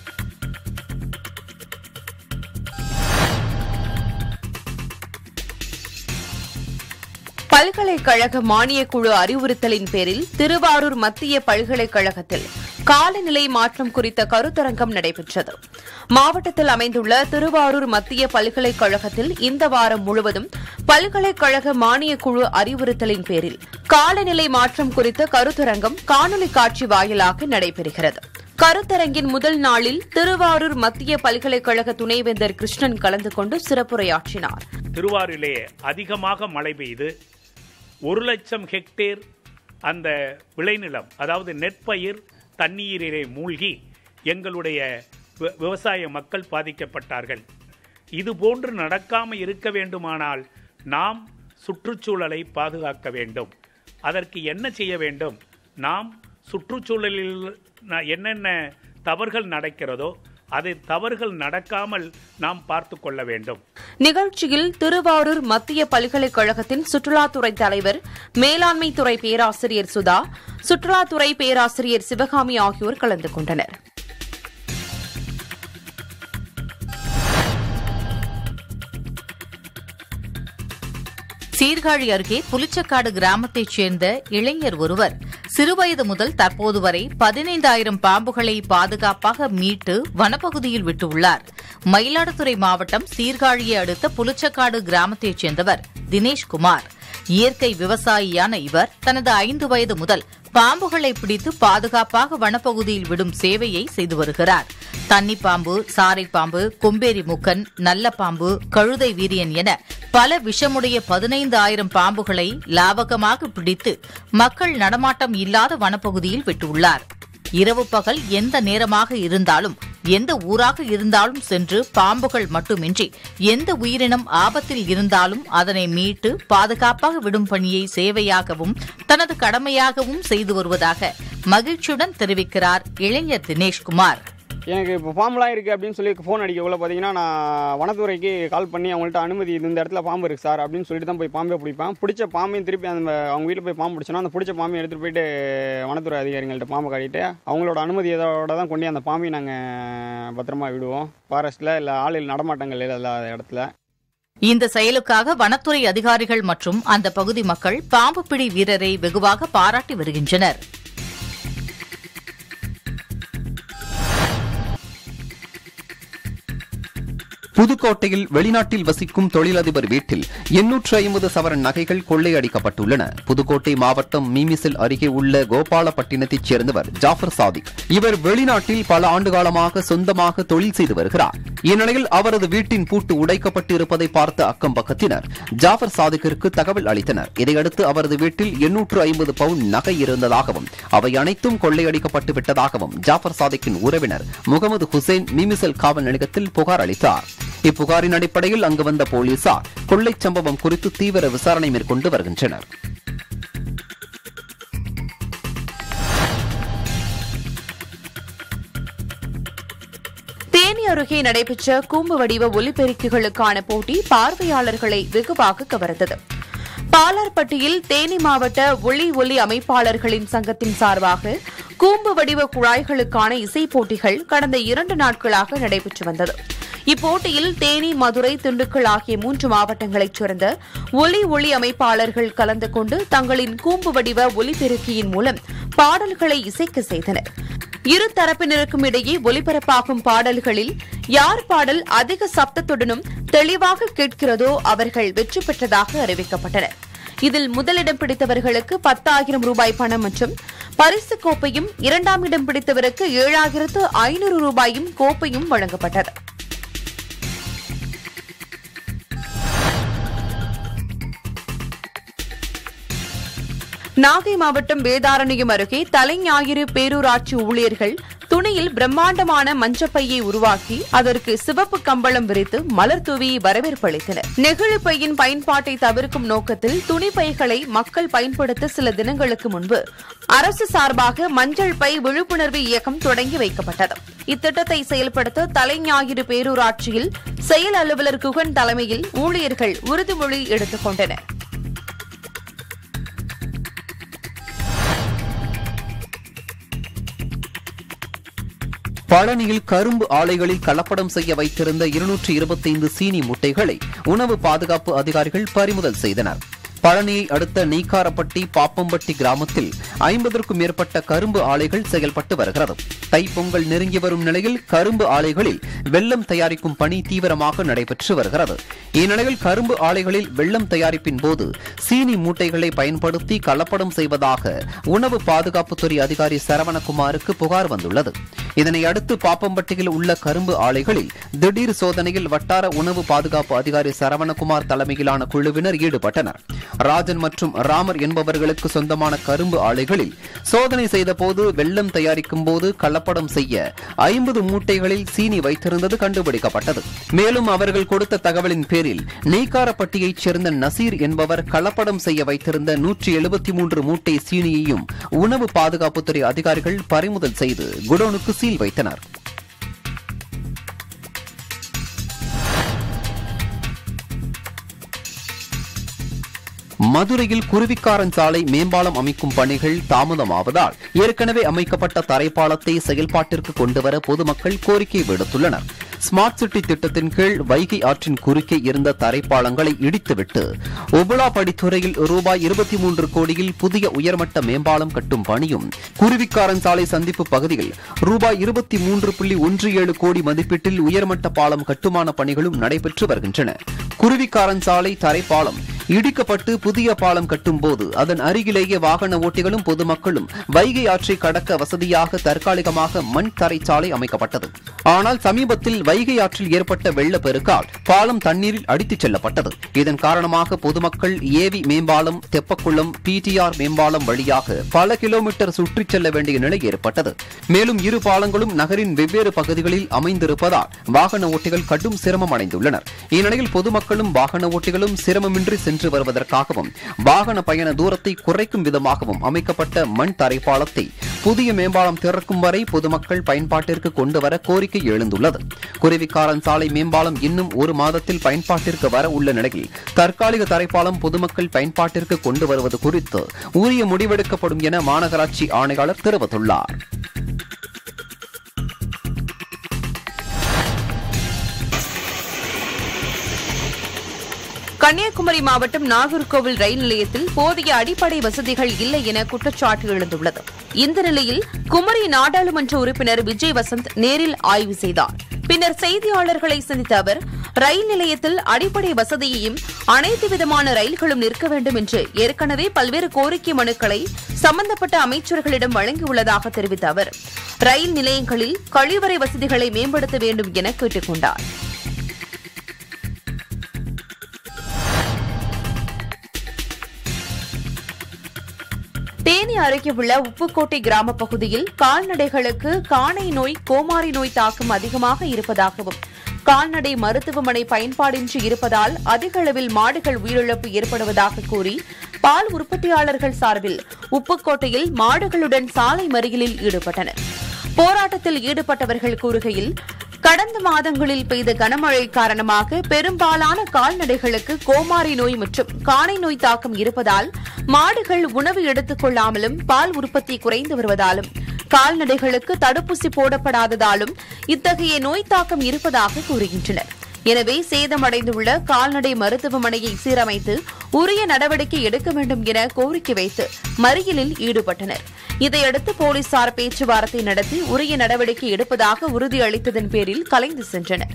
பல்கலைக்கழக மானியக் குழு அறிவுறுத்தலின் பேரில் திருவாரூர் மத்திய பல்கலைக்கழகத்தில் காலநிலை மாற்றம் குறித்த கருத்தரங்கம் நடைபெற்றது மாவட்டத்தில் அமைந்துள்ள திருவாரூர் மத்திய பல்கலைக்கழகத்தில் இந்த வாரம் முழுவதும் பல்கலைக்கழக மானியக் குழு அறிவுறுத்தலின் பேரில் காலநிலை மாற்றம் குறித்த கருத்தரங்கம் காணொலி காட்சி வாயிலாக நடைபெறுகிறது கருத்தரங்கின் முதல் நாளில் திருவாரூர் மத்திய பல்கலைக்கழக துணைவேந்தர் கிருஷ்ணன் கலந்து கொண்டு சிறப்புரையாற்றினார் திருவாரூரிலே அதிகமாக மழை பெய்து ஒரு லட்சம் ஹெக்டேர் அந்த விளைநிலம் அதாவது நெற்பயிர் தண்ணீரிலே மூழ்கி எங்களுடைய வி- விவசாய மக்கள் பாதிக்கப்பட்டார்கள் இது போன்று நடக்காமல் இருக்க வேண்டுமானால் நாம் சுற்றுச்சூழலை பாதுகாக்க வேண்டும் அதற்கு என்ன செய்ய வேண்டும் நாம் சுற்றுச்சூழலில் ந- என்னென்ன தவறுகள் நடக்கிறதோ அது தவறுகள் நடக்காமல் நாம் பார்த்து கொள்ள வேண்டும் நிகழ்ச்சியில் திருவாரூர் மத்திய பல்கலைக்கழகத்தின் சுற்றுலாத்துறை தலைவர் மேலாண்மை துறை பேராசிரியர் சுதா சுற்றுலாத்துறை பேராசிரியர் சிவகாமி ஆகியோர் கலந்து கொண்டனர் சீர்காழி அருகே புலிச்சக்காடு கிராமத்தைச் சேர்ந்த இளைஞர் ஒருவர் சிறுவயது முதல் தற்போது வரை பதினைந்தாயிரம் பாம்புகளை பாதுகாப்பாக மீட்டு வனப்பகுதியில் விட்டுள்ளார் மயிலாடுதுறை மாவட்டம் சீர்காழியை அடுத்த புலிச்சக்காடு கிராமத்தைச் சேர்ந்தவர் தினேஷ்குமார் இயற்கை விவசாயியான இவர் தனது ஐந்து வயது முதல் பாம்புகளை பிடித்து பாதுகாப்பாக வனப்பகுதியில் விடும் சேவையை செய்து வருகிறார் தண்ணிப்பாம்பு சாரைப்பாம்பு கொம்பேரி முக்கன் நல்ல பாம்பு கழுதை வீரியன் என பல விஷமுடைய பதினைந்து ஆயிரம் பாம்புகளை லாவகமாக பிடித்து மக்கள் நடமாட்டம் இல்லாத வனப்பகுதியில் விட்டுள்ளார் இரவு பகல் எந்த நேரமாக இருந்தாலும் எந்த ஊராக இருந்தாலும் சென்று பாம்புகள் மட்டுமின்றி எந்த உயிரினம் ஆபத்தில் இருந்தாலும் அதனை மீட்டு பாதுகாப்பாக விடும் பணியை சேவையாகவும் தனது கடமையாகவும் செய்து வருவதாக மகிழ்ச்சியுடன் தெரிவிக்கிறார் இளைஞர் தினேஷ்குமார் எனக்கு இப்போ பாம்புலாம் இருக்குது அப்படின்னு சொல்லி ஃபோன் அடிக்கக்குள்ள பார்த்தீங்கன்னா நான் வனத்துறைக்கு கால் பண்ணி அவங்கள்ட்ட அனுமதி இது இந்த இடத்துல பாம்பு இருக்குது சார் அப்படின்னு சொல்லிட்டு தான் போய் பாம்பே பிடிப்பேன் பிடிச்ச பாம்பையும் திருப்பி அந்த அவங்க வீட்டில் போய் பாம்பு பிடிச்சோன்னா அந்த பிடிச்ச பாம்பையும் எடுத்துகிட்டு போயிட்டு வனத்துறை அதிகாரிகள்ட்ட பாம்பை காட்டிட்டு அவங்களோட அனுமதியோட தான் கொண்டு அந்த பாம்பையும் நாங்கள் பத்திரமா விடுவோம் ஃபாரஸ்ட்டில் இல்லை ஆளில் நடமாட்டங்கள் இல்லாத இடத்துல இந்த செயலுக்காக வனத்துறை அதிகாரிகள் மற்றும் அந்த பகுதி மக்கள் பாம்பு பிடி வீரரை வெகுவாக பாராட்டி வருகின்றனர் புதுக்கோட்டையில் வெளிநாட்டில் வசிக்கும் தொழிலதிபர் வீட்டில் எண்ணூற்று ஐம்பது சவரன் நகைகள் கொள்ளையடிக்கப்பட்டுள்ளன புதுக்கோட்டை மாவட்டம் மீமிசில் அருகே உள்ள கோபாலப்பட்டினத்தைச் சேர்ந்தவர் ஜாஃபர் சாதிக் இவர் வெளிநாட்டில் பல ஆண்டுகாலமாக சொந்தமாக தொழில் செய்து வருகிறார் இந்நிலையில் அவரது வீட்டின் பூட்டு உடைக்கப்பட்டு இருப்பதை பார்த்த அக்கம் பக்கத்தினர் ஜாஃபர் சாதிக்கிற்கு தகவல் அளித்தனர் இதையடுத்து அவரது வீட்டில் எண்ணூற்று ஐம்பது பவுண்ட் நகை இருந்ததாகவும் அவை அனைத்தும் கொள்ளையடிக்கப்பட்டு விட்டதாகவும் ஜாஃபர் சாதிக்கின் உறவினர் முகமது ஹுசைன் மீமிசல் காவல் நிலையத்தில் புகார் அளித்தார் இப்புகாரின் அடிப்படையில் அங்கு வந்த போலீசார் கொள்ளைச் சம்பவம் குறித்து தீவிர விசாரணை மேற்கொண்டு வருகின்றனர் தேனி அருகே நடைபெற்ற கூம்பு வடிவ ஒலிபெருக்கிகளுக்கான போட்டி பார்வையாளர்களை வெகுவாக கவர்ந்தது பாலார்பட்டியில் தேனி மாவட்ட ஒளி ஒலி அமைப்பாளர்களின் சங்கத்தின் சார்பாக கூம்பு வடிவ குழாய்களுக்கான இசைப் போட்டிகள் கடந்த இரண்டு நாட்களாக நடைபெற்று வந்தது இப்போட்டியில் தேனி மதுரை திண்டுக்கல் ஆகிய மூன்று மாவட்டங்களைச் சேர்ந்த ஒலி ஒளி அமைப்பாளர்கள் கலந்து கொண்டு தங்களின் கூம்பு வடிவ ஒலிபெருக்கியின் மூலம் பாடல்களை இசைக்க செய்தனர் இரு தரப்பினருக்கும் இடையே ஒலிபரப்பாகும் பாடல்களில் யார் பாடல் அதிக சப்தத்துடனும் தெளிவாக கேட்கிறதோ அவர்கள் வெற்றி பெற்றதாக அறிவிக்கப்பட்டனர் இதில் முதலிடம் பிடித்தவர்களுக்கு பத்தாயிரம் ரூபாய் பணம் மற்றும் பரிசு கோப்பையும் இரண்டாம் இடம் பிடித்தவருக்கு ஏழாயிரத்து ஐநூறு ரூபாயும் கோப்பையும் வழங்கப்பட்டது நாகை மாவட்டம் வேதாரண்யம் அருகே தலைஞாயிறு பேரூராட்சி ஊழியர்கள் துணியில் பிரம்மாண்டமான மஞ்சப்பையை உருவாக்கி அதற்கு சிவப்பு கம்பளம் விரித்து மலர் தூவி வரவேற்பு அளித்தனர் நெகிழி பையின் பயன்பாட்டை தவிர்க்கும் நோக்கத்தில் துணி பைகளை மக்கள் பயன்படுத்த சில தினங்களுக்கு முன்பு அரசு சார்பாக மஞ்சள் பை விழிப்புணர்வு இயக்கம் தொடங்கி வைக்கப்பட்டது இத்திட்டத்தை செயல்படுத்த தலைஞாயிறு பேரூராட்சியில் செயல் அலுவலர் குகன் தலைமையில் ஊழியர்கள் உறுதிமொழி எடுத்துக் கொண்டனர் பழனியில் கரும்பு ஆலைகளில் கலப்படம் செய்ய வைத்திருந்த இருநூற்றி இருபத்தைந்து சீனி முட்டைகளை உணவு பாதுகாப்பு அதிகாரிகள் பறிமுதல் செய்தனர் பழனியை அடுத்த நீக்காரப்பட்டி பாப்பம்பட்டி கிராமத்தில் ஐம்பதற்கும் மேற்பட்ட கரும்பு ஆலைகள் செயல்பட்டு வருகிறது தைப்பொங்கல் நெருங்கி வரும் நிலையில் கரும்பு ஆலைகளில் வெள்ளம் தயாரிக்கும் பணி தீவிரமாக நடைபெற்று வருகிறது இந்நிலையில் கரும்பு ஆலைகளில் வெள்ளம் தயாரிப்பின் போது சீனி மூட்டைகளை பயன்படுத்தி கலப்படம் செய்வதாக உணவு பாதுகாப்புத்துறை அதிகாரி சரவணகுமாருக்கு புகார் வந்துள்ளது இதனை அடுத்து பாப்பம்பட்டியில் உள்ள கரும்பு ஆலைகளில் திடீர் சோதனையில் வட்டார உணவு பாதுகாப்பு அதிகாரி சரவணகுமார் தலைமையிலான குழுவினர் ஈடுபட்டனர் ராஜன் மற்றும் ராமர் என்பவர்களுக்கு சொந்தமான கரும்பு ஆலைகளில் சோதனை செய்தபோது வெள்ளம் தயாரிக்கும் போது கலப்படம் செய்ய ஐம்பது மூட்டைகளில் சீனி வைத்திருந்தது கண்டுபிடிக்கப்பட்டது மேலும் அவர்கள் கொடுத்த தகவலின் பேரில் நீக்காரப்பட்டியைச் சேர்ந்த நசீர் என்பவர் கலப்படம் செய்ய வைத்திருந்த நூற்றி எழுபத்தி மூன்று மூட்டை சீனியையும் உணவு பாதுகாப்புத்துறை அதிகாரிகள் பறிமுதல் செய்து குடோனுக்கு சீல் வைத்தனர் மதுரையில் குருவிக்காரன் சாலை மேம்பாலம் அமைக்கும் பணிகள் தாமதமாவதால் ஏற்கனவே அமைக்கப்பட்ட தரைப்பாலத்தை செயல்பாட்டிற்கு கொண்டுவர பொதுமக்கள் கோரிக்கை விடுத்துள்ளனர் ஸ்மார்ட் சிட்டி திட்டத்தின் கீழ் வைகை ஆற்றின் குறுக்கே இருந்த தரைப்பாலங்களை இடித்துவிட்டு உபலாபடித்துறையில் ரூபாய் இருபத்தி மூன்று கோடியில் புதிய உயர்மட்ட மேம்பாலம் கட்டும் பணியும் குருவிக்காரன் சாலை சந்திப்பு பகுதியில் ரூபாய் இருபத்தி மூன்று புள்ளி ஒன்று ஏழு கோடி மதிப்பீட்டில் உயர்மட்ட பாலம் கட்டுமான பணிகளும் நடைபெற்று வருகின்றன குருவிக்காரன் சாலை தரைப்பாலம் இடிக்கப்பட்டு புதிய பாலம் கட்டும் போது அதன் அருகிலேயே வாகன ஓட்டிகளும் பொதுமக்களும் வைகை ஆற்றை கடக்க வசதியாக தற்காலிகமாக மண் தரைச்சாலை அமைக்கப்பட்டது ஆனால் சமீபத்தில் வைகை ஆற்றில் ஏற்பட்ட வெள்ளப்பெருக்கால் பாலம் தண்ணீரில் அடித்துச் செல்லப்பட்டது இதன் காரணமாக பொதுமக்கள் ஏவி மேம்பாலம் தெப்பக்குளம் பிடிஆர் மேம்பாலம் வழியாக பல கிலோமீட்டர் சுற்றிச் செல்ல வேண்டிய நிலை ஏற்பட்டது மேலும் இரு பாலங்களும் நகரின் வெவ்வேறு பகுதிகளில் அமைந்திருப்பதால் வாகன ஓட்டிகள் கடும் சிரமம் அடைந்துள்ளனர் இந்நிலையில் பொதுமக்களும் வாகன ஓட்டிகளும் சிரமமின்றி சென்று வருவதற்காகவும் வாகன பயண தூரத்தை குறைக்கும் விதமாகவும் அமைக்கப்பட்ட மண் தரைப்பாலத்தை புதிய மேம்பாலம் திறக்கும் வரை பொதுமக்கள் பயன்பாட்டிற்கு கொண்டு வர கோரிக்கை எழுந்துள்ளது குருவிக்காரன் சாலை மேம்பாலம் இன்னும் ஒரு மாதத்தில் பயன்பாட்டிற்கு வர உள்ள நிலையில் தற்காலிக தரைப்பாலம் பொதுமக்கள் பயன்பாட்டிற்கு கொண்டு வருவது குறித்து உரிய முடிவெடுக்கப்படும் என மாநகராட்சி ஆணையாளர் தெரிவித்துள்ளார் கன்னியாகுமரி மாவட்டம் நாகர்கோவில் ரயில் நிலையத்தில் போதிய அடிப்படை வசதிகள் இல்லை என குற்றச்சாட்டு எழுந்துள்ளது இந்த நிலையில் குமரி நாடாளுமன்ற உறுப்பினர் விஜய் வசந்த் நேரில் ஆய்வு செய்தார் பின்னர் செய்தியாளர்களை சந்தித்த அவர் ரயில் நிலையத்தில் அடிப்படை வசதியையும் அனைத்து விதமான ரயில்களும் நிற்க வேண்டும் என்று ஏற்கனவே பல்வேறு கோரிக்கை மனுக்களை சம்பந்தப்பட்ட அமைச்சர்களிடம் வழங்கியுள்ளதாக தெரிவித்த அவர் ரயில் நிலையங்களில் கழிவறை வசதிகளை மேம்படுத்த வேண்டும் என கேட்டுக் கொண்டார் தேனி அருகே உள்ள உப்புக்கோட்டை கிராம பகுதியில் கால்நடைகளுக்கு காணை நோய் கோமாரி நோய் தாக்கம் அதிகமாக இருப்பதாகவும் கால்நடை மருத்துவமனை பயன்பாடின்றி இருப்பதால் அதிக அளவில் மாடுகள் உயிரிழப்பு ஏற்படுவதாக கூறி பால் உற்பத்தியாளர்கள் சார்பில் உப்புக்கோட்டையில் மாடுகளுடன் சாலை மறியலில் ஈடுபட்டனர் போராட்டத்தில் ஈடுபட்டவர்கள் கூறுகையில் கடந்த மாதங்களில் பெய்த கனமழை காரணமாக பெரும்பாலான கால்நடைகளுக்கு கோமாரி நோய் மற்றும் காணை நோய் தாக்கம் இருப்பதால் மாடுகள் உணவு எடுத்துக் கொள்ளாமலும் பால் உற்பத்தி குறைந்து வருவதாலும் கால்நடைகளுக்கு தடுப்பூசி போடப்படாததாலும் இத்தகைய நோய் தாக்கம் இருப்பதாக கூறுகின்றனர் எனவே சேதமடைந்துள்ள கால்நடை மருத்துவமனையை சீரமைத்து உரிய நடவடிக்கை எடுக்க வேண்டும் என கோரிக்கை வைத்து மறியலில் ஈடுபட்டனர் இதையடுத்து போலீசார் பேச்சுவார்த்தை நடத்தி உரிய நடவடிக்கை எடுப்பதாக உறுதியளித்ததன் பேரில் கலைந்து சென்றனர்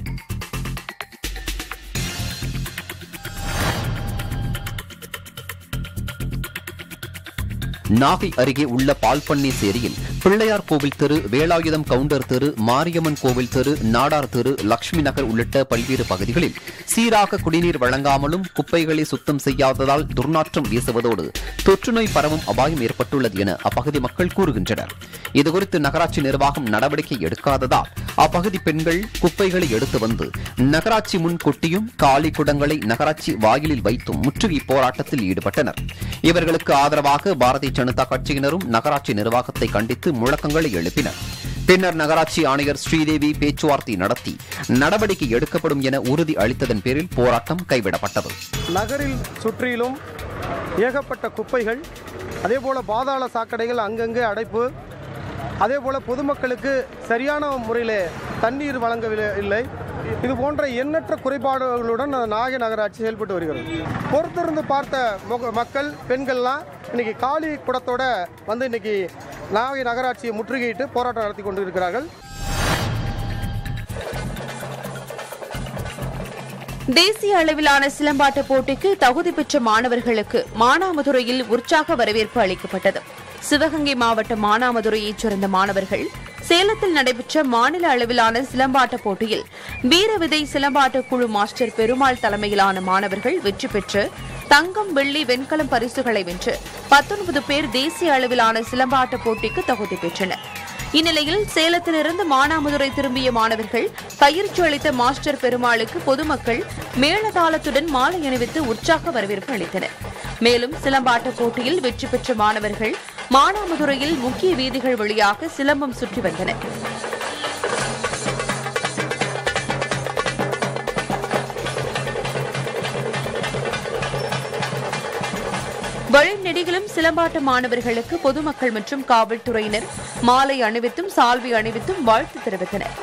நாகை அருகே உள்ள பால்பண்ணை சேரியில் பிள்ளையார் கோவில் தெரு வேலாயுதம் கவுண்டர் தெரு மாரியம்மன் கோவில் தெரு நாடார் தெரு லட்சுமி நகர் உள்ளிட்ட பல்வேறு பகுதிகளில் சீராக குடிநீர் வழங்காமலும் குப்பைகளை சுத்தம் செய்யாததால் துர்நாற்றம் வீசுவதோடு தொற்றுநோய் பரவும் அபாயம் ஏற்பட்டுள்ளது என அப்பகுதி மக்கள் கூறுகின்றனர் இதுகுறித்து நகராட்சி நிர்வாகம் நடவடிக்கை எடுக்காததால் அப்பகுதி பெண்கள் குப்பைகளை எடுத்து வந்து நகராட்சி முன் கொட்டியும் காலி குடங்களை நகராட்சி வாயிலில் வைத்தும் முற்றுகை போராட்டத்தில் ஈடுபட்டனர் இவர்களுக்கு ஆதரவாக பாரதிய ஜனதா கட்சியினரும் நகராட்சி நிர்வாகத்தை கண்டித்து முழக்கங்களை எழுப்பினர் பின்னர் நகராட்சி ஆணையர் ஸ்ரீதேவி பேச்சுவார்த்தை நடத்தி நடவடிக்கை எடுக்கப்படும் என உறுதி அளித்ததன் பேரில் போராட்டம் கைவிடப்பட்டது நகரில் சுற்றிலும் ஏகப்பட்ட குப்பைகள் அதேபோல பாதாள சாக்கடைகள் அங்கங்கே அடைப்பு அதேபோல பொதுமக்களுக்கு சரியான முறையில் தண்ணீர் வழங்கவில்லை இல்லை இது போன்ற எண்ணற்ற குறைபாடுகளுடன் நாகை நகராட்சி செயல்பட்டு வருகிறது பொறுத்திருந்து பார்த்த முக- மக்கள் பெண்கள்லாம் இன்னைக்கு காலி குடத்தோட வந்து இன்னைக்கு நாகை நகராட்சியை முற்றுகையிட்டு போராட்டம் நடத்தி கொண்டு இருக்கிறார்கள் தேசிய அளவிலான சிலம்பாட்ட போட்டிக்கு தகுதி பெற்ற மாணவர்களுக்கு மானாமதுரையில் உற்சாக வரவேற்பு அளிக்கப்பட்டது சிவகங்கை மாவட்ட மானாமதுரையைச் சேர்ந்த மாணவர்கள் சேலத்தில் நடைபெற்ற மாநில அளவிலான சிலம்பாட்ட போட்டியில் வீரவிதை சிலம்பாட்ட குழு மாஸ்டர் பெருமாள் தலைமையிலான மாணவர்கள் வெற்றி பெற்று தங்கம் வெள்ளி வெண்கலம் பரிசுகளை வென்று பத்தொன்பது பேர் தேசிய அளவிலான சிலம்பாட்ட போட்டிக்கு தகுதி பெற்றனர் இந்நிலையில் சேலத்திலிருந்து மானாமதுரை திரும்பிய மாணவர்கள் பயிற்சி அளித்த மாஸ்டர் பெருமாளுக்கு பொதுமக்கள் மேளதாளத்துடன் மாலை அணிவித்து உற்சாக வரவேற்பு அளித்தனர் மேலும் சிலம்பாட்ட போட்டியில் வெற்றி பெற்ற மாணவர்கள் மானாமதுரையில் முக்கிய வீதிகள் வழியாக சிலம்பம் சுற்றி வந்தனர் வழிநெடுகிலும் சிலம்பாட்ட மாணவர்களுக்கு பொதுமக்கள் மற்றும் காவல்துறையினர் மாலை அணிவித்தும் சால்வை அணிவித்தும் வாழ்த்து தெரிவித்தனர்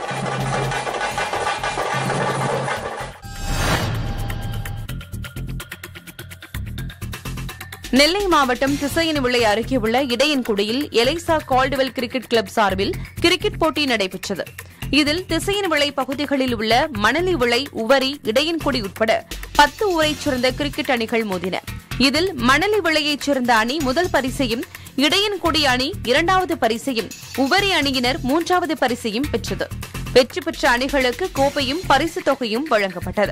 நெல்லை மாவட்டம் திசையனவிளை அருகே உள்ள இடையன்குடியில் எலைசா கால்டுவெல் கிரிக்கெட் கிளப் சார்பில் கிரிக்கெட் போட்டி நடைபெற்றது இதில் திசையன்விளை பகுதிகளில் உள்ள மணலி விளை உவரி இடையன்குடி உட்பட பத்து ஊரைச் சேர்ந்த கிரிக்கெட் அணிகள் மோதின இதில் மணலி விளையைச் சேர்ந்த அணி முதல் பரிசையும் இடையன்குடி அணி இரண்டாவது பரிசையும் உவரி அணியினர் மூன்றாவது பரிசையும் பெற்றது வெற்றி பெற்ற அணிகளுக்கு கோப்பையும் பரிசுத் தொகையும் வழங்கப்பட்டது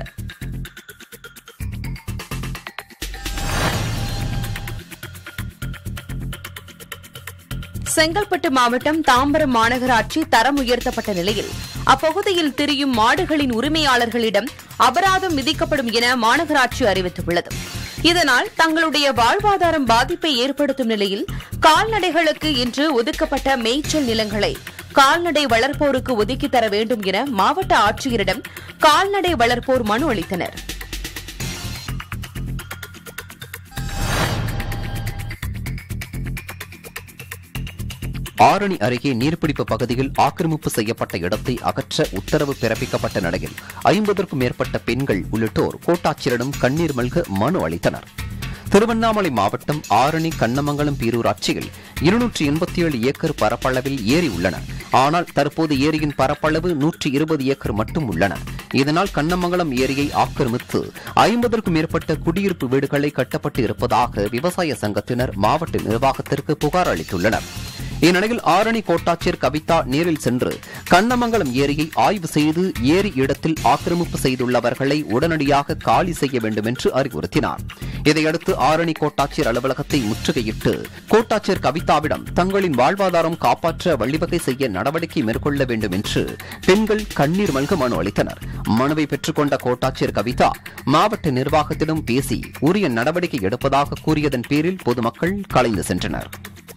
செங்கல்பட்டு மாவட்டம் தாம்பரம் மாநகராட்சி தரம் உயர்த்தப்பட்ட நிலையில் அப்பகுதியில் திரியும் மாடுகளின் உரிமையாளர்களிடம் அபராதம் விதிக்கப்படும் என மாநகராட்சி அறிவித்துள்ளது இதனால் தங்களுடைய வாழ்வாதாரம் பாதிப்பை ஏற்படுத்தும் நிலையில் கால்நடைகளுக்கு இன்று ஒதுக்கப்பட்ட மேய்ச்சல் நிலங்களை கால்நடை வளர்ப்போருக்கு ஒதுக்கித் தர வேண்டும் என மாவட்ட ஆட்சியரிடம் கால்நடை வளர்ப்போர் மனு அளித்தனர் ஆரணி அருகே நீர்பிடிப்பு பகுதியில் ஆக்கிரமிப்பு செய்யப்பட்ட இடத்தை அகற்ற உத்தரவு பிறப்பிக்கப்பட்ட நிலையில் ஐம்பதற்கும் மேற்பட்ட பெண்கள் உள்ளிட்டோர் கோட்டாட்சியரிடம் கண்ணீர் மல்க மனு அளித்தனர் திருவண்ணாமலை மாவட்டம் ஆரணி கண்ணமங்கலம் பேரூராட்சியில் இருநூற்றி எண்பத்தி ஏழு ஏக்கர் பரப்பளவில் ஏரி உள்ளன ஆனால் தற்போது ஏரியின் பரப்பளவு நூற்றி இருபது ஏக்கர் மட்டும் உள்ளன இதனால் கண்ணமங்கலம் ஏரியை ஆக்கிரமித்து ஐம்பதற்கும் மேற்பட்ட குடியிருப்பு வீடுகளை கட்டப்பட்டு இருப்பதாக விவசாய சங்கத்தினர் மாவட்ட நிர்வாகத்திற்கு புகார் அளித்துள்ளனர் இந்நிலையில் ஆரணி கோட்டாட்சியர் கவிதா நேரில் சென்று கண்ணமங்கலம் ஏரியை ஆய்வு செய்து ஏரி இடத்தில் ஆக்கிரமிப்பு செய்துள்ளவர்களை உடனடியாக காலி செய்ய வேண்டும் என்று அறிவுறுத்தினார் இதையடுத்து ஆரணி கோட்டாட்சியர் அலுவலகத்தை முற்றுகையிட்டு கோட்டாட்சியர் கவிதாவிடம் தங்களின் வாழ்வாதாரம் காப்பாற்ற வழிவகை செய்ய நடவடிக்கை மேற்கொள்ள வேண்டும் என்று பெண்கள் கண்ணீர் மல்க மனு அளித்தனர் மனுவை பெற்றுக்கொண்ட கோட்டாட்சியர் கவிதா மாவட்ட நிர்வாகத்திடம் பேசி உரிய நடவடிக்கை எடுப்பதாக கூறியதன் பேரில் பொதுமக்கள் கலைந்து சென்றனர்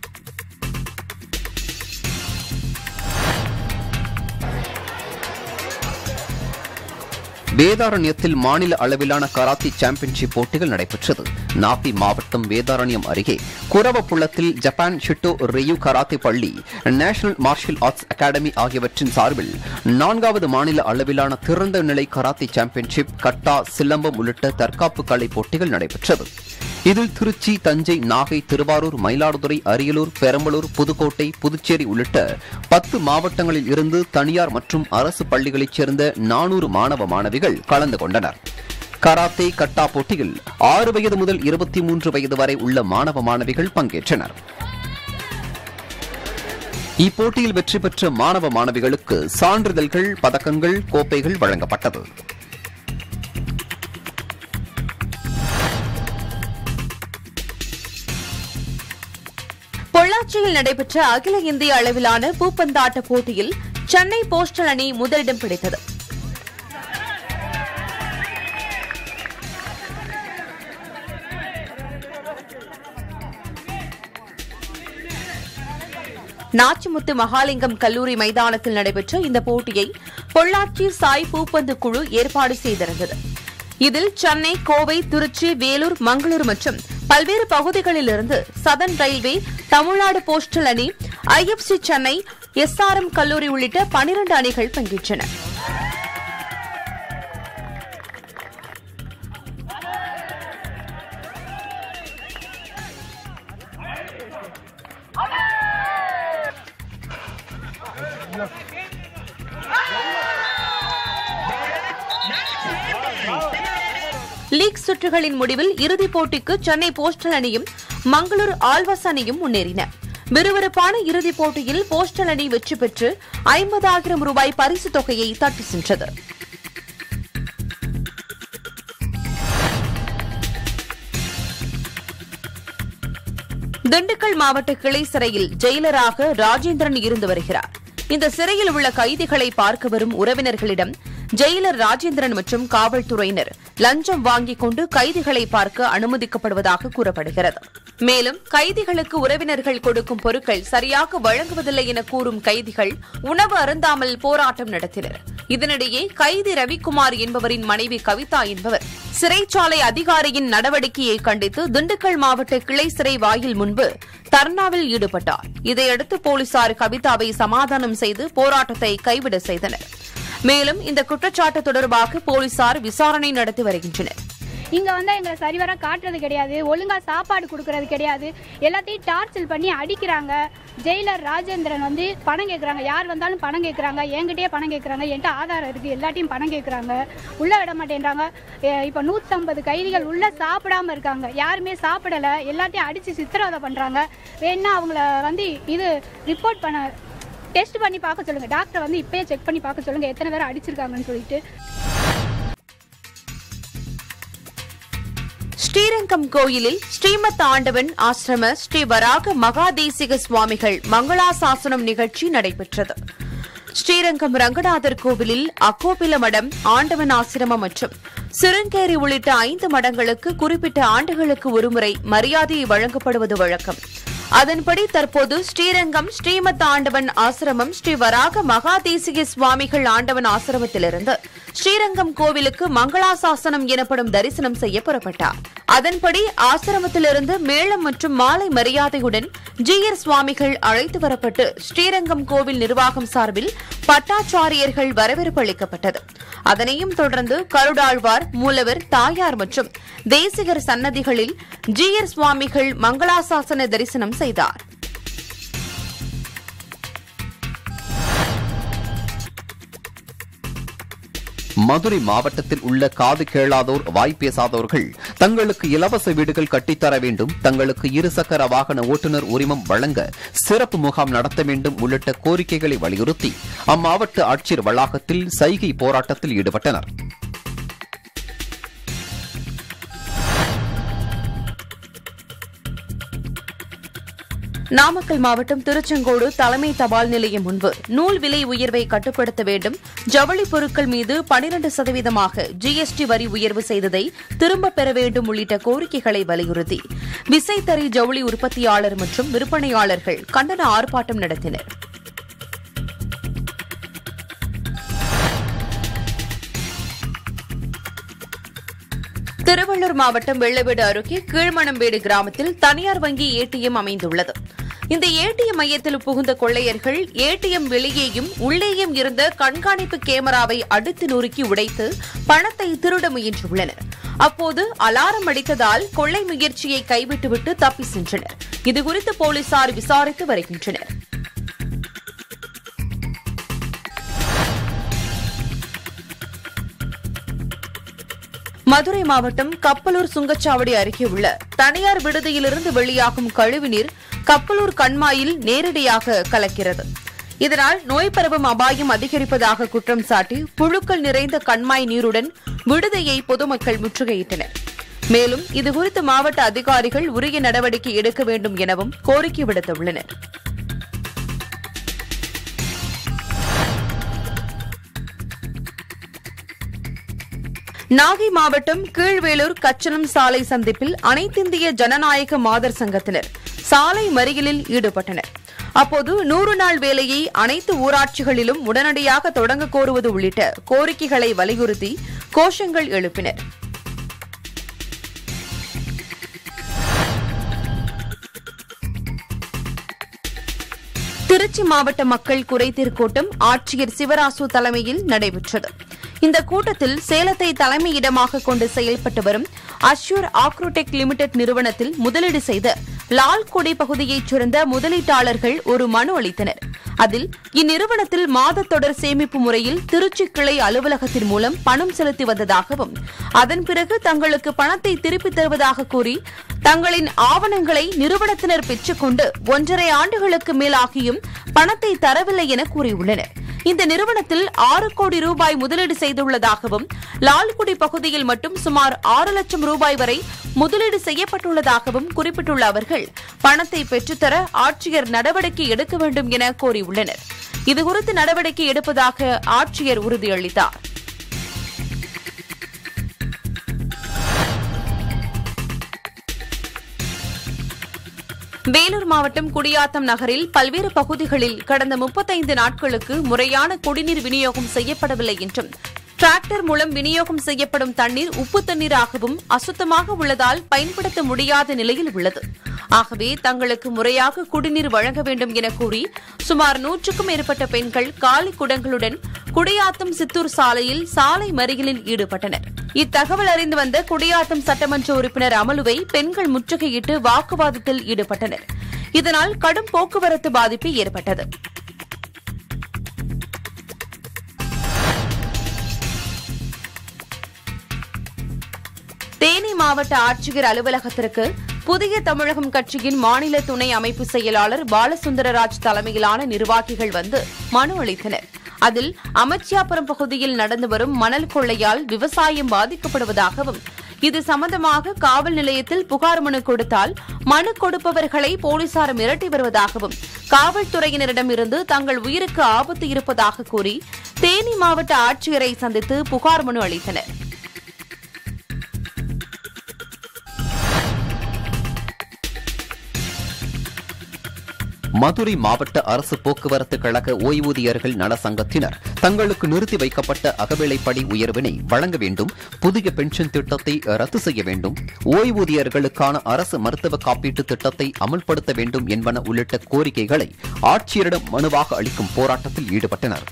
வேதாரண்யத்தில் மாநில அளவிலான கராத்தி சாம்பியன்ஷிப் போட்டிகள் நடைபெற்றது நாப்பி மாவட்டம் வேதாரண்யம் அருகே குரவப்புள்ளத்தில் ஜப்பான் ஷிட்டோ ரியூ கராத்தே பள்ளி நேஷனல் மார்ஷியல் ஆர்ட்ஸ் அகாடமி ஆகியவற்றின் சார்பில் நான்காவது மாநில அளவிலான திறந்த நிலை கராத்தே சாம்பியன்ஷிப் கட்டா சிலம்பம் உள்ளிட்ட தற்காப்பு கலை போட்டிகள் நடைபெற்றது இதில் திருச்சி தஞ்சை நாகை திருவாரூர் மயிலாடுதுறை அரியலூர் பெரம்பலூர் புதுக்கோட்டை புதுச்சேரி உள்ளிட்ட பத்து மாவட்டங்களில் இருந்து தனியார் மற்றும் அரசு பள்ளிகளைச் சேர்ந்த நானூறு மாணவ மாணவிகள் கலந்து கொண்டனர் கராத்தே கட்டா போட்டியில் ஆறு வயது முதல் இருபத்தி மூன்று வயது வரை உள்ள மாணவ மாணவிகள் பங்கேற்றனர் இப்போட்டியில் வெற்றி பெற்ற மாணவ மாணவிகளுக்கு சான்றிதழ்கள் பதக்கங்கள் கோப்பைகள் வழங்கப்பட்டது பொள்ளாச்சியில் நடைபெற்ற அகில இந்திய அளவிலான பூப்பந்தாட்ட போட்டியில் சென்னை போஸ்டல் அணி முதலிடம் பிடித்தது நாச்சிமுத்து மகாலிங்கம் கல்லூரி மைதானத்தில் நடைபெற்ற இந்த போட்டியை பொள்ளாச்சி சாய் பூப்பந்து குழு ஏற்பாடு செய்திருந்தது இதில் சென்னை கோவை திருச்சி வேலூர் மங்களூரு மற்றும் பல்வேறு பகுதிகளிலிருந்து சதன் ரயில்வே தமிழ்நாடு போஸ்டல் அணி ஐஎஃப்சி சென்னை எஸ்ஆர்எம் கல்லூரி உள்ளிட்ட பனிரண்டு அணிகள் பங்கேற்றன லீக் சுற்றுகளின் முடிவில் இறுதிப் போட்டிக்கு சென்னை போஸ்டல் அணியும் மங்களூர் ஆல்வஸ் அணியும் முன்னேறின விறுவிறுப்பான இறுதிப் போட்டியில் போஸ்டல் அணி வெற்றி பெற்று ஐம்பதாயிரம் ரூபாய் பரிசுத் தொகையை தட்டி சென்றது திண்டுக்கல் மாவட்ட கிளை சிறையில் ஜெயிலராக ராஜேந்திரன் இருந்து வருகிறார் இந்த சிறையில் உள்ள கைதிகளை பார்க்க வரும் உறவினர்களிடம் ஜெயிலர் ராஜேந்திரன் மற்றும் காவல்துறையினர் லஞ்சம் வாங்கிக் கொண்டு கைதிகளை பார்க்க அனுமதிக்கப்படுவதாக கூறப்படுகிறது மேலும் கைதிகளுக்கு உறவினர்கள் கொடுக்கும் பொருட்கள் சரியாக வழங்குவதில்லை என கூறும் கைதிகள் உணவு அருந்தாமல் போராட்டம் நடத்தினர் இதனிடையே கைதி ரவிக்குமார் என்பவரின் மனைவி கவிதா என்பவர் சிறைச்சாலை அதிகாரியின் நடவடிக்கையை கண்டித்து திண்டுக்கல் மாவட்ட கிளை சிறை வாயில் முன்பு தர்ணாவில் ஈடுபட்டார் இதையடுத்து போலீசார் கவிதாவை சமாதானம் செய்து போராட்டத்தை கைவிட செய்தனர் மேலும் இந்த குற்றச்சாட்டு தொடர்பாக போலீசார் விசாரணை நடத்தி வருகின்றனர் இங்க வந்து எங்களை சரிவர காட்டுறது கிடையாது ஒழுங்கா சாப்பாடு கொடுக்கறது கிடையாது எல்லாத்தையும் டார்ச்சல் பண்ணி அடிக்கிறாங்க ஜெயிலர் ராஜேந்திரன் வந்து பணம் கேட்குறாங்க யார் வந்தாலும் பணம் கேட்குறாங்க என்கிட்டயே பணம் கேட்குறாங்க என்கிட்ட ஆதாரம் இருக்கு எல்லாத்தையும் பணம் கேட்குறாங்க உள்ள விட மாட்டேன்றாங்க எ- இப்ப நூற்றம்பது கைதிகள் உள்ள சாப்பிடாம இருக்காங்க யாருமே சாப்பிடல எல்லாத்தையும் அடிச்சு சித்திரவதை பண்றாங்க வேணா அவங்கள வந்து இது ரிப்போர்ட் பண்ண டெஸ்ட் பண்ணி பார்க்க சொல்லுங்க டாக்டர் வந்து இப்பயே செக் பண்ணி பார்க்க சொல்லுங்க எத்தனை பேர் அடிச்சிருக்காங்கன்னு சொல்லிட்டு ஸ்ரீரங்கம் கோயிலில் ஸ்ரீமத் ஆண்டவன் ஆசிரம ஸ்ரீ வராக மகாதேசிக சுவாமிகள் மங்களாசாசனம் நிகழ்ச்சி நடைபெற்றது ஸ்ரீரங்கம் ரங்கநாதர் கோவிலில் அக்கோபில மடம் ஆண்டவன் ஆசிரமம் மற்றும் சிறுங்கேரி உள்ளிட்ட ஐந்து மடங்களுக்கு குறிப்பிட்ட ஆண்டுகளுக்கு ஒருமுறை மரியாதை வழங்கப்படுவது வழக்கம் அதன்படி தற்போது ஸ்ரீரங்கம் ஸ்ரீமத் ஆண்டவன் ஆசிரமம் ஸ்ரீ வராக மகாதேசிக சுவாமிகள் ஆண்டவன் ஆசிரமத்திலிருந்து ஸ்ரீரங்கம் கோவிலுக்கு மங்களாசாசனம் எனப்படும் தரிசனம் செய்ய புறப்பட்டார் அதன்படி ஆசிரமத்திலிருந்து மேளம் மற்றும் மாலை மரியாதையுடன் ஜீயர் சுவாமிகள் அழைத்து வரப்பட்டு ஸ்ரீரங்கம் கோவில் நிர்வாகம் சார்பில் பட்டாச்சாரியர்கள் வரவேற்பு அளிக்கப்பட்டது அதனையும் தொடர்ந்து கருடாழ்வார் மூலவர் தாயார் மற்றும் தேசிகர் சன்னதிகளில் ஜீயர் சுவாமிகள் மங்களாசாசன தரிசனம் செய்தார் மதுரை மாவட்டத்தில் உள்ள காது கேளாதோர் வாய் பேசாதோர்கள் தங்களுக்கு இலவச வீடுகள் கட்டித்தர வேண்டும் தங்களுக்கு இருசக்கர வாகன ஓட்டுநர் உரிமம் வழங்க சிறப்பு முகாம் நடத்த வேண்டும் உள்ளிட்ட கோரிக்கைகளை வலியுறுத்தி அம்மாவட்ட ஆட்சியர் வளாகத்தில் சைகை போராட்டத்தில் ஈடுபட்டனர் நாமக்கல் மாவட்டம் திருச்செங்கோடு தலைமை தபால் நிலையம் முன்பு நூல் விலை உயர்வை கட்டுப்படுத்த வேண்டும் ஜவுளி பொருட்கள் மீது பனிரண்டு சதவீதமாக ஜிஎஸ்டி வரி உயர்வு செய்ததை திரும்பப் பெற வேண்டும் உள்ளிட்ட கோரிக்கைகளை வலியுறுத்தி விசைத்தறி ஜவுளி உற்பத்தியாளர் மற்றும் விற்பனையாளர்கள் கண்டன ஆர்ப்பாட்டம் நடத்தினர் திருவள்ளூர் மாவட்டம் வெள்ளவேடு அருகே கீழ்மணம்பேடு கிராமத்தில் தனியார் வங்கி ஏடிஎம் அமைந்துள்ளது இந்த ஏடிஎம் மையத்தில் புகுந்த கொள்ளையர்கள் ஏடிஎம் வெளியேயும் உள்ளேயும் இருந்த கண்காணிப்பு கேமராவை அடித்து நொறுக்கி உடைத்து பணத்தை திருட முயன்றுள்ளனர் அப்போது அலாரம் அடித்ததால் கொள்ளை முயற்சியை கைவிட்டுவிட்டு தப்பி சென்றனர் இதுகுறித்து போலீசார் விசாரித்து வருகின்றனர் மதுரை மாவட்டம் கப்பலூர் சுங்கச்சாவடி அருகே உள்ள தனியார் விடுதியிலிருந்து வெளியாகும் கழிவுநீர் கப்பலூர் கண்மாயில் நேரடியாக கலக்கிறது இதனால் நோய் பரவும் அபாயம் அதிகரிப்பதாக குற்றம் சாட்டி புழுக்கள் நிறைந்த கண்மாய் நீருடன் விடுதியை பொதுமக்கள் முற்றுகையிட்டனர் மேலும் இதுகுறித்து மாவட்ட அதிகாரிகள் உரிய நடவடிக்கை எடுக்க வேண்டும் எனவும் கோரிக்கை விடுத்துள்ளனர் நாகை மாவட்டம் கீழ்வேலூர் கச்சனம் சாலை சந்திப்பில் அனைத்திந்திய ஜனநாயக மாதர் சங்கத்தினர் சாலை மறியலில் ஈடுபட்டனர் அப்போது நூறு நாள் வேலையை அனைத்து ஊராட்சிகளிலும் உடனடியாக தொடங்க கோருவது உள்ளிட்ட கோரிக்கைகளை வலியுறுத்தி கோஷங்கள் எழுப்பினர் திருச்சி மாவட்ட மக்கள் குறைதீர் கூட்டம் ஆட்சியர் சிவராசு தலைமையில் நடைபெற்றது இந்த கூட்டத்தில் சேலத்தை தலைமையிடமாக கொண்டு செயல்பட்டு வரும் அஷ்யூர் ஆக்ரோடெக் லிமிடெட் நிறுவனத்தில் முதலீடு செய்த லால்குடி பகுதியைச் சேர்ந்த முதலீட்டாளர்கள் ஒரு மனு அளித்தனர் அதில் இந்நிறுவனத்தில் மாத தொடர் சேமிப்பு முறையில் திருச்சி கிளை அலுவலகத்தின் மூலம் பணம் செலுத்தி வந்ததாகவும் அதன் பிறகு தங்களுக்கு பணத்தை திருப்பித் தருவதாக கூறி தங்களின் ஆவணங்களை நிறுவனத்தினர் பெற்றுக்கொண்டு ஒன்றரை ஆண்டுகளுக்கு மேலாகியும் பணத்தை தரவில்லை என கூறியுள்ளனர் இந்த நிறுவனத்தில் ஆறு கோடி ரூபாய் முதலீடு செய்துள்ளதாகவும் லால்குடி பகுதியில் மட்டும் சுமார் ஆறு லட்சம் ரூபாய் வரை முதலீடு செய்யப்பட்டுள்ளதாகவும் குறிப்பிட்டுள்ள அவர்கள் பணத்தை பெற்றுத்தர ஆட்சியர் நடவடிக்கை எடுக்க வேண்டும் என கோரியுள்ளனர் இதுகுறித்து நடவடிக்கை எடுப்பதாக ஆட்சியர் உறுதியளித்தார் வேலூர் மாவட்டம் குடியாத்தம் நகரில் பல்வேறு பகுதிகளில் கடந்த முப்பத்தைந்து நாட்களுக்கு முறையான குடிநீர் விநியோகம் செய்யப்படவில்லை என்றும் டிராக்டர் மூலம் விநியோகம் செய்யப்படும் தண்ணீர் உப்பு தண்ணீராகவும் அசுத்தமாக உள்ளதால் பயன்படுத்த முடியாத நிலையில் உள்ளது ஆகவே தங்களுக்கு முறையாக குடிநீர் வழங்க வேண்டும் என கூறி சுமார் நூற்றுக்கும் மேற்பட்ட பெண்கள் காலி குடங்களுடன் குடியாத்தம் சித்தூர் சாலையில் சாலை மறியலில் ஈடுபட்டனர் இத்தகவல் அறிந்து வந்த குடியாத்தம் சட்டமன்ற உறுப்பினர் அமலுவை பெண்கள் முற்றுகையிட்டு வாக்குவாதத்தில் ஈடுபட்டனர் இதனால் கடும் போக்குவரத்து பாதிப்பு ஏற்பட்டது தேனி மாவட்ட ஆட்சியர் அலுவலகத்திற்கு புதிய தமிழகம் கட்சியின் மாநில துணை அமைப்பு செயலாளர் பாலசுந்தரராஜ் தலைமையிலான நிர்வாகிகள் வந்து மனு அளித்தனர் அதில் அமைச்சியாபுரம் பகுதியில் நடந்து வரும் மணல் கொள்ளையால் விவசாயம் பாதிக்கப்படுவதாகவும் இது சம்பந்தமாக காவல் நிலையத்தில் புகார் மனு கொடுத்தால் மனு கொடுப்பவர்களை போலீசார் மிரட்டி வருவதாகவும் காவல்துறையினரிடமிருந்து தங்கள் உயிருக்கு ஆபத்து இருப்பதாக கூறி தேனி மாவட்ட ஆட்சியரை சந்தித்து புகார் மனு அளித்தனர் மதுரை மாவட்ட அரசு போக்குவரத்து கழக ஓய்வூதியர்கள் நல சங்கத்தினர் தங்களுக்கு நிறுத்தி வைக்கப்பட்ட அகவிலைப்படி உயர்வினை வழங்க வேண்டும் புதிய பென்ஷன் திட்டத்தை ரத்து செய்ய வேண்டும் ஓய்வூதியர்களுக்கான அரசு மருத்துவ காப்பீட்டு திட்டத்தை அமல்படுத்த வேண்டும் என்பன உள்ளிட்ட கோரிக்கைகளை ஆட்சியரிடம் மனுவாக அளிக்கும் போராட்டத்தில் ஈடுபட்டனர்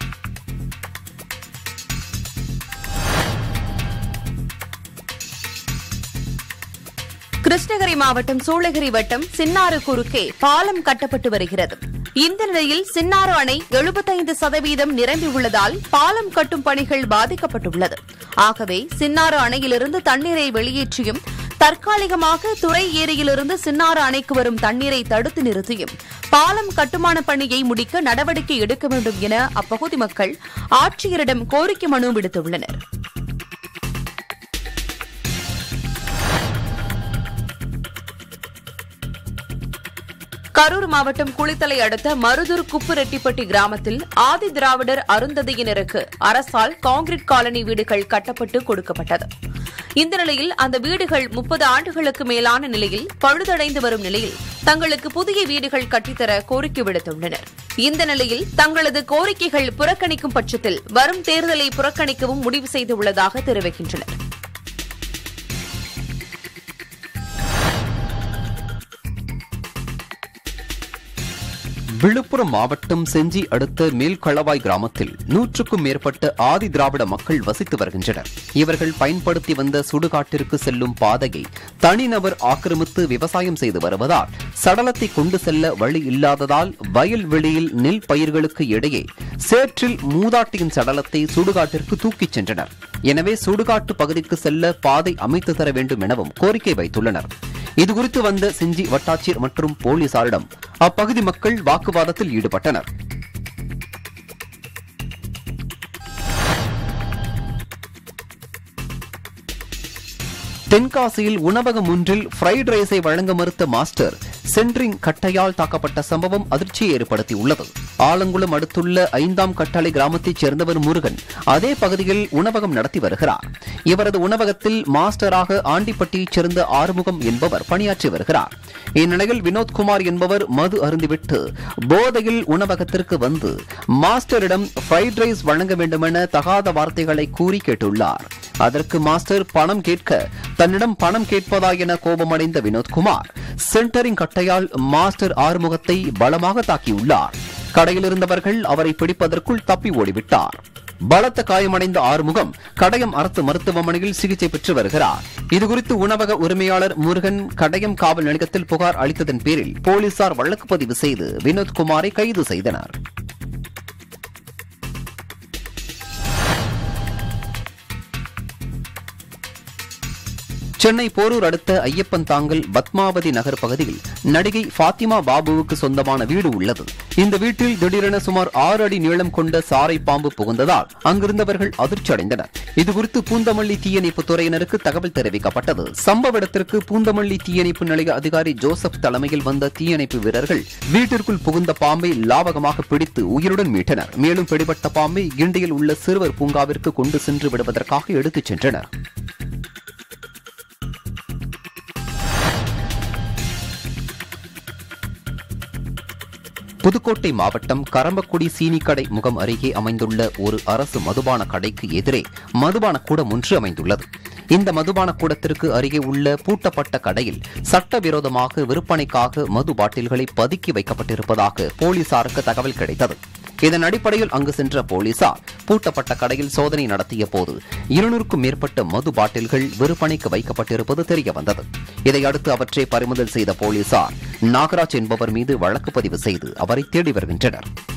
கிருஷ்ணகிரி மாவட்டம் சூளகிரி வட்டம் சின்னாறு குறுக்கே பாலம் கட்டப்பட்டு வருகிறது இந்த நிலையில் சின்னாறு அணை எழுபத்தைந்து சதவீதம் நிரம்பியுள்ளதால் பாலம் கட்டும் பணிகள் பாதிக்கப்பட்டுள்ளது ஆகவே சின்னாறு அணையிலிருந்து தண்ணீரை வெளியேற்றியும் தற்காலிகமாக துறை ஏரியிலிருந்து சின்னாறு அணைக்கு வரும் தண்ணீரை தடுத்து நிறுத்தியும் பாலம் கட்டுமான பணியை முடிக்க நடவடிக்கை எடுக்க வேண்டும் என அப்பகுதி மக்கள் ஆட்சியரிடம் கோரிக்கை மனு விடுத்துள்ளனர் கரூர் மாவட்டம் குளித்தலை அடுத்த மருதூர் குப்புரெட்டிப்பட்டி கிராமத்தில் ஆதி திராவிடர் அருந்ததியினருக்கு அரசால் கான்கிரீட் காலனி வீடுகள் கட்டப்பட்டு கொடுக்கப்பட்டது இந்த நிலையில் அந்த வீடுகள் முப்பது ஆண்டுகளுக்கு மேலான நிலையில் பழுதடைந்து வரும் நிலையில் தங்களுக்கு புதிய வீடுகள் கட்டித்தர கோரிக்கை விடுத்துள்ளனர் இந்த நிலையில் தங்களது கோரிக்கைகள் புறக்கணிக்கும் பட்சத்தில் வரும் தேர்தலை புறக்கணிக்கவும் முடிவு செய்துள்ளதாக தெரிவிக்கின்றனர் விழுப்புரம் மாவட்டம் செஞ்சி அடுத்த மேல்களவாய் கிராமத்தில் நூற்றுக்கும் மேற்பட்ட ஆதி திராவிட மக்கள் வசித்து வருகின்றனர் இவர்கள் பயன்படுத்தி வந்த சுடுகாட்டிற்கு செல்லும் பாதையை தனிநபர் ஆக்கிரமித்து விவசாயம் செய்து வருவதால் சடலத்தை கொண்டு செல்ல வழி இல்லாததால் வயல்வெளியில் நெல் பயிர்களுக்கு இடையே சேற்றில் மூதாட்டியின் சடலத்தை சுடுகாட்டிற்கு தூக்கிச் சென்றனர் எனவே சுடுகாட்டு பகுதிக்கு செல்ல பாதை அமைத்து தர வேண்டும் எனவும் கோரிக்கை வைத்துள்ளனர் இதுகுறித்து வந்த செஞ்சி வட்டாட்சியர் மற்றும் போலீசாரிடம் அப்பகுதி மக்கள் வாக்குவாதத்தில் ஈடுபட்டனர் தென்காசியில் உணவகம் ஒன்றில் ஃப்ரைட் ரைஸை வழங்க மறுத்த மாஸ்டர் சென்ட்ரிங் கட்டையால் தாக்கப்பட்ட சம்பவம் அதிர்ச்சியை ஏற்படுத்தியுள்ளது ஆலங்குளம் அடுத்துள்ள ஐந்தாம் கட்டளை கிராமத்தைச் சேர்ந்தவர் முருகன் அதே பகுதியில் உணவகம் நடத்தி வருகிறார் இவரது உணவகத்தில் மாஸ்டராக ஆண்டிப்பட்டியைச் சேர்ந்த ஆறுமுகம் என்பவர் பணியாற்றி வருகிறார் இந்நிலையில் வினோத்குமார் என்பவர் மது அருந்திவிட்டு போதையில் உணவகத்திற்கு வந்து மாஸ்டரிடம் ஃப்ரைட் ரைஸ் வழங்க வேண்டுமென தகாத வார்த்தைகளை கூறி கேட்டுள்ளார் அதற்கு மாஸ்டர் பணம் கேட்க தன்னிடம் பணம் கேட்பதா என கோபமடைந்த வினோத்குமார் சென்டரிங் கட்டையால் மாஸ்டர் ஆறுமுகத்தை பலமாக தாக்கியுள்ளார் கடையில் இருந்தவர்கள் அவரை பிடிப்பதற்குள் தப்பி ஓடிவிட்டார் பலத்த காயமடைந்த ஆறுமுகம் கடையம் அரசு மருத்துவமனையில் சிகிச்சை பெற்று வருகிறார் இதுகுறித்து உணவக உரிமையாளர் முருகன் கடையம் காவல் நிலையத்தில் புகார் அளித்ததன் பேரில் போலீசார் வழக்கு பதிவு செய்து வினோத்குமாரை கைது செய்தனர் சென்னை போரூர் அடுத்த ஐயப்பன் தாங்கல் பத்மாவதி நகர் பகுதியில் நடிகை ஃபாத்திமா பாபுவுக்கு சொந்தமான வீடு உள்ளது இந்த வீட்டில் திடீரென சுமார் ஆறு அடி நீளம் கொண்ட சாரை பாம்பு புகுந்ததால் அங்கிருந்தவர்கள் அதிர்ச்சி அடைந்தனர் இதுகுறித்து பூந்தமல்லி தீயணைப்பு துறையினருக்கு தகவல் தெரிவிக்கப்பட்டது சம்பவ இடத்திற்கு பூந்தமல்லி தீயணைப்பு நிலைய அதிகாரி ஜோசப் தலைமையில் வந்த தீயணைப்பு வீரர்கள் வீட்டிற்குள் புகுந்த பாம்பை லாவகமாக பிடித்து உயிருடன் மீட்டனர் மேலும் பிடிபட்ட பாம்பை கிண்டியில் உள்ள சிறுவர் பூங்காவிற்கு கொண்டு சென்று விடுவதற்காக எடுத்துச் சென்றனர் புதுக்கோட்டை மாவட்டம் கரம்பக்குடி சீனிக்கடை முகம் அருகே அமைந்துள்ள ஒரு அரசு மதுபான கடைக்கு எதிரே மதுபான கூடம் ஒன்று அமைந்துள்ளது இந்த மதுபான கூடத்திற்கு அருகே உள்ள பூட்டப்பட்ட கடையில் சட்டவிரோதமாக விற்பனைக்காக மது பாட்டில்களை பதுக்கி வைக்கப்பட்டிருப்பதாக போலீசாருக்கு தகவல் கிடைத்தது இதன் அடிப்படையில் அங்கு சென்ற போலீசார் பூட்டப்பட்ட கடையில் சோதனை நடத்திய போது இருநூறுக்கும் மேற்பட்ட மது பாட்டில்கள் விற்பனைக்கு வைக்கப்பட்டிருப்பது தெரியவந்தது இதையடுத்து அவற்றை பறிமுதல் செய்த போலீசார் நாகராஜ் என்பவர் மீது வழக்கு பதிவு செய்து அவரை தேடி வருகின்றனர்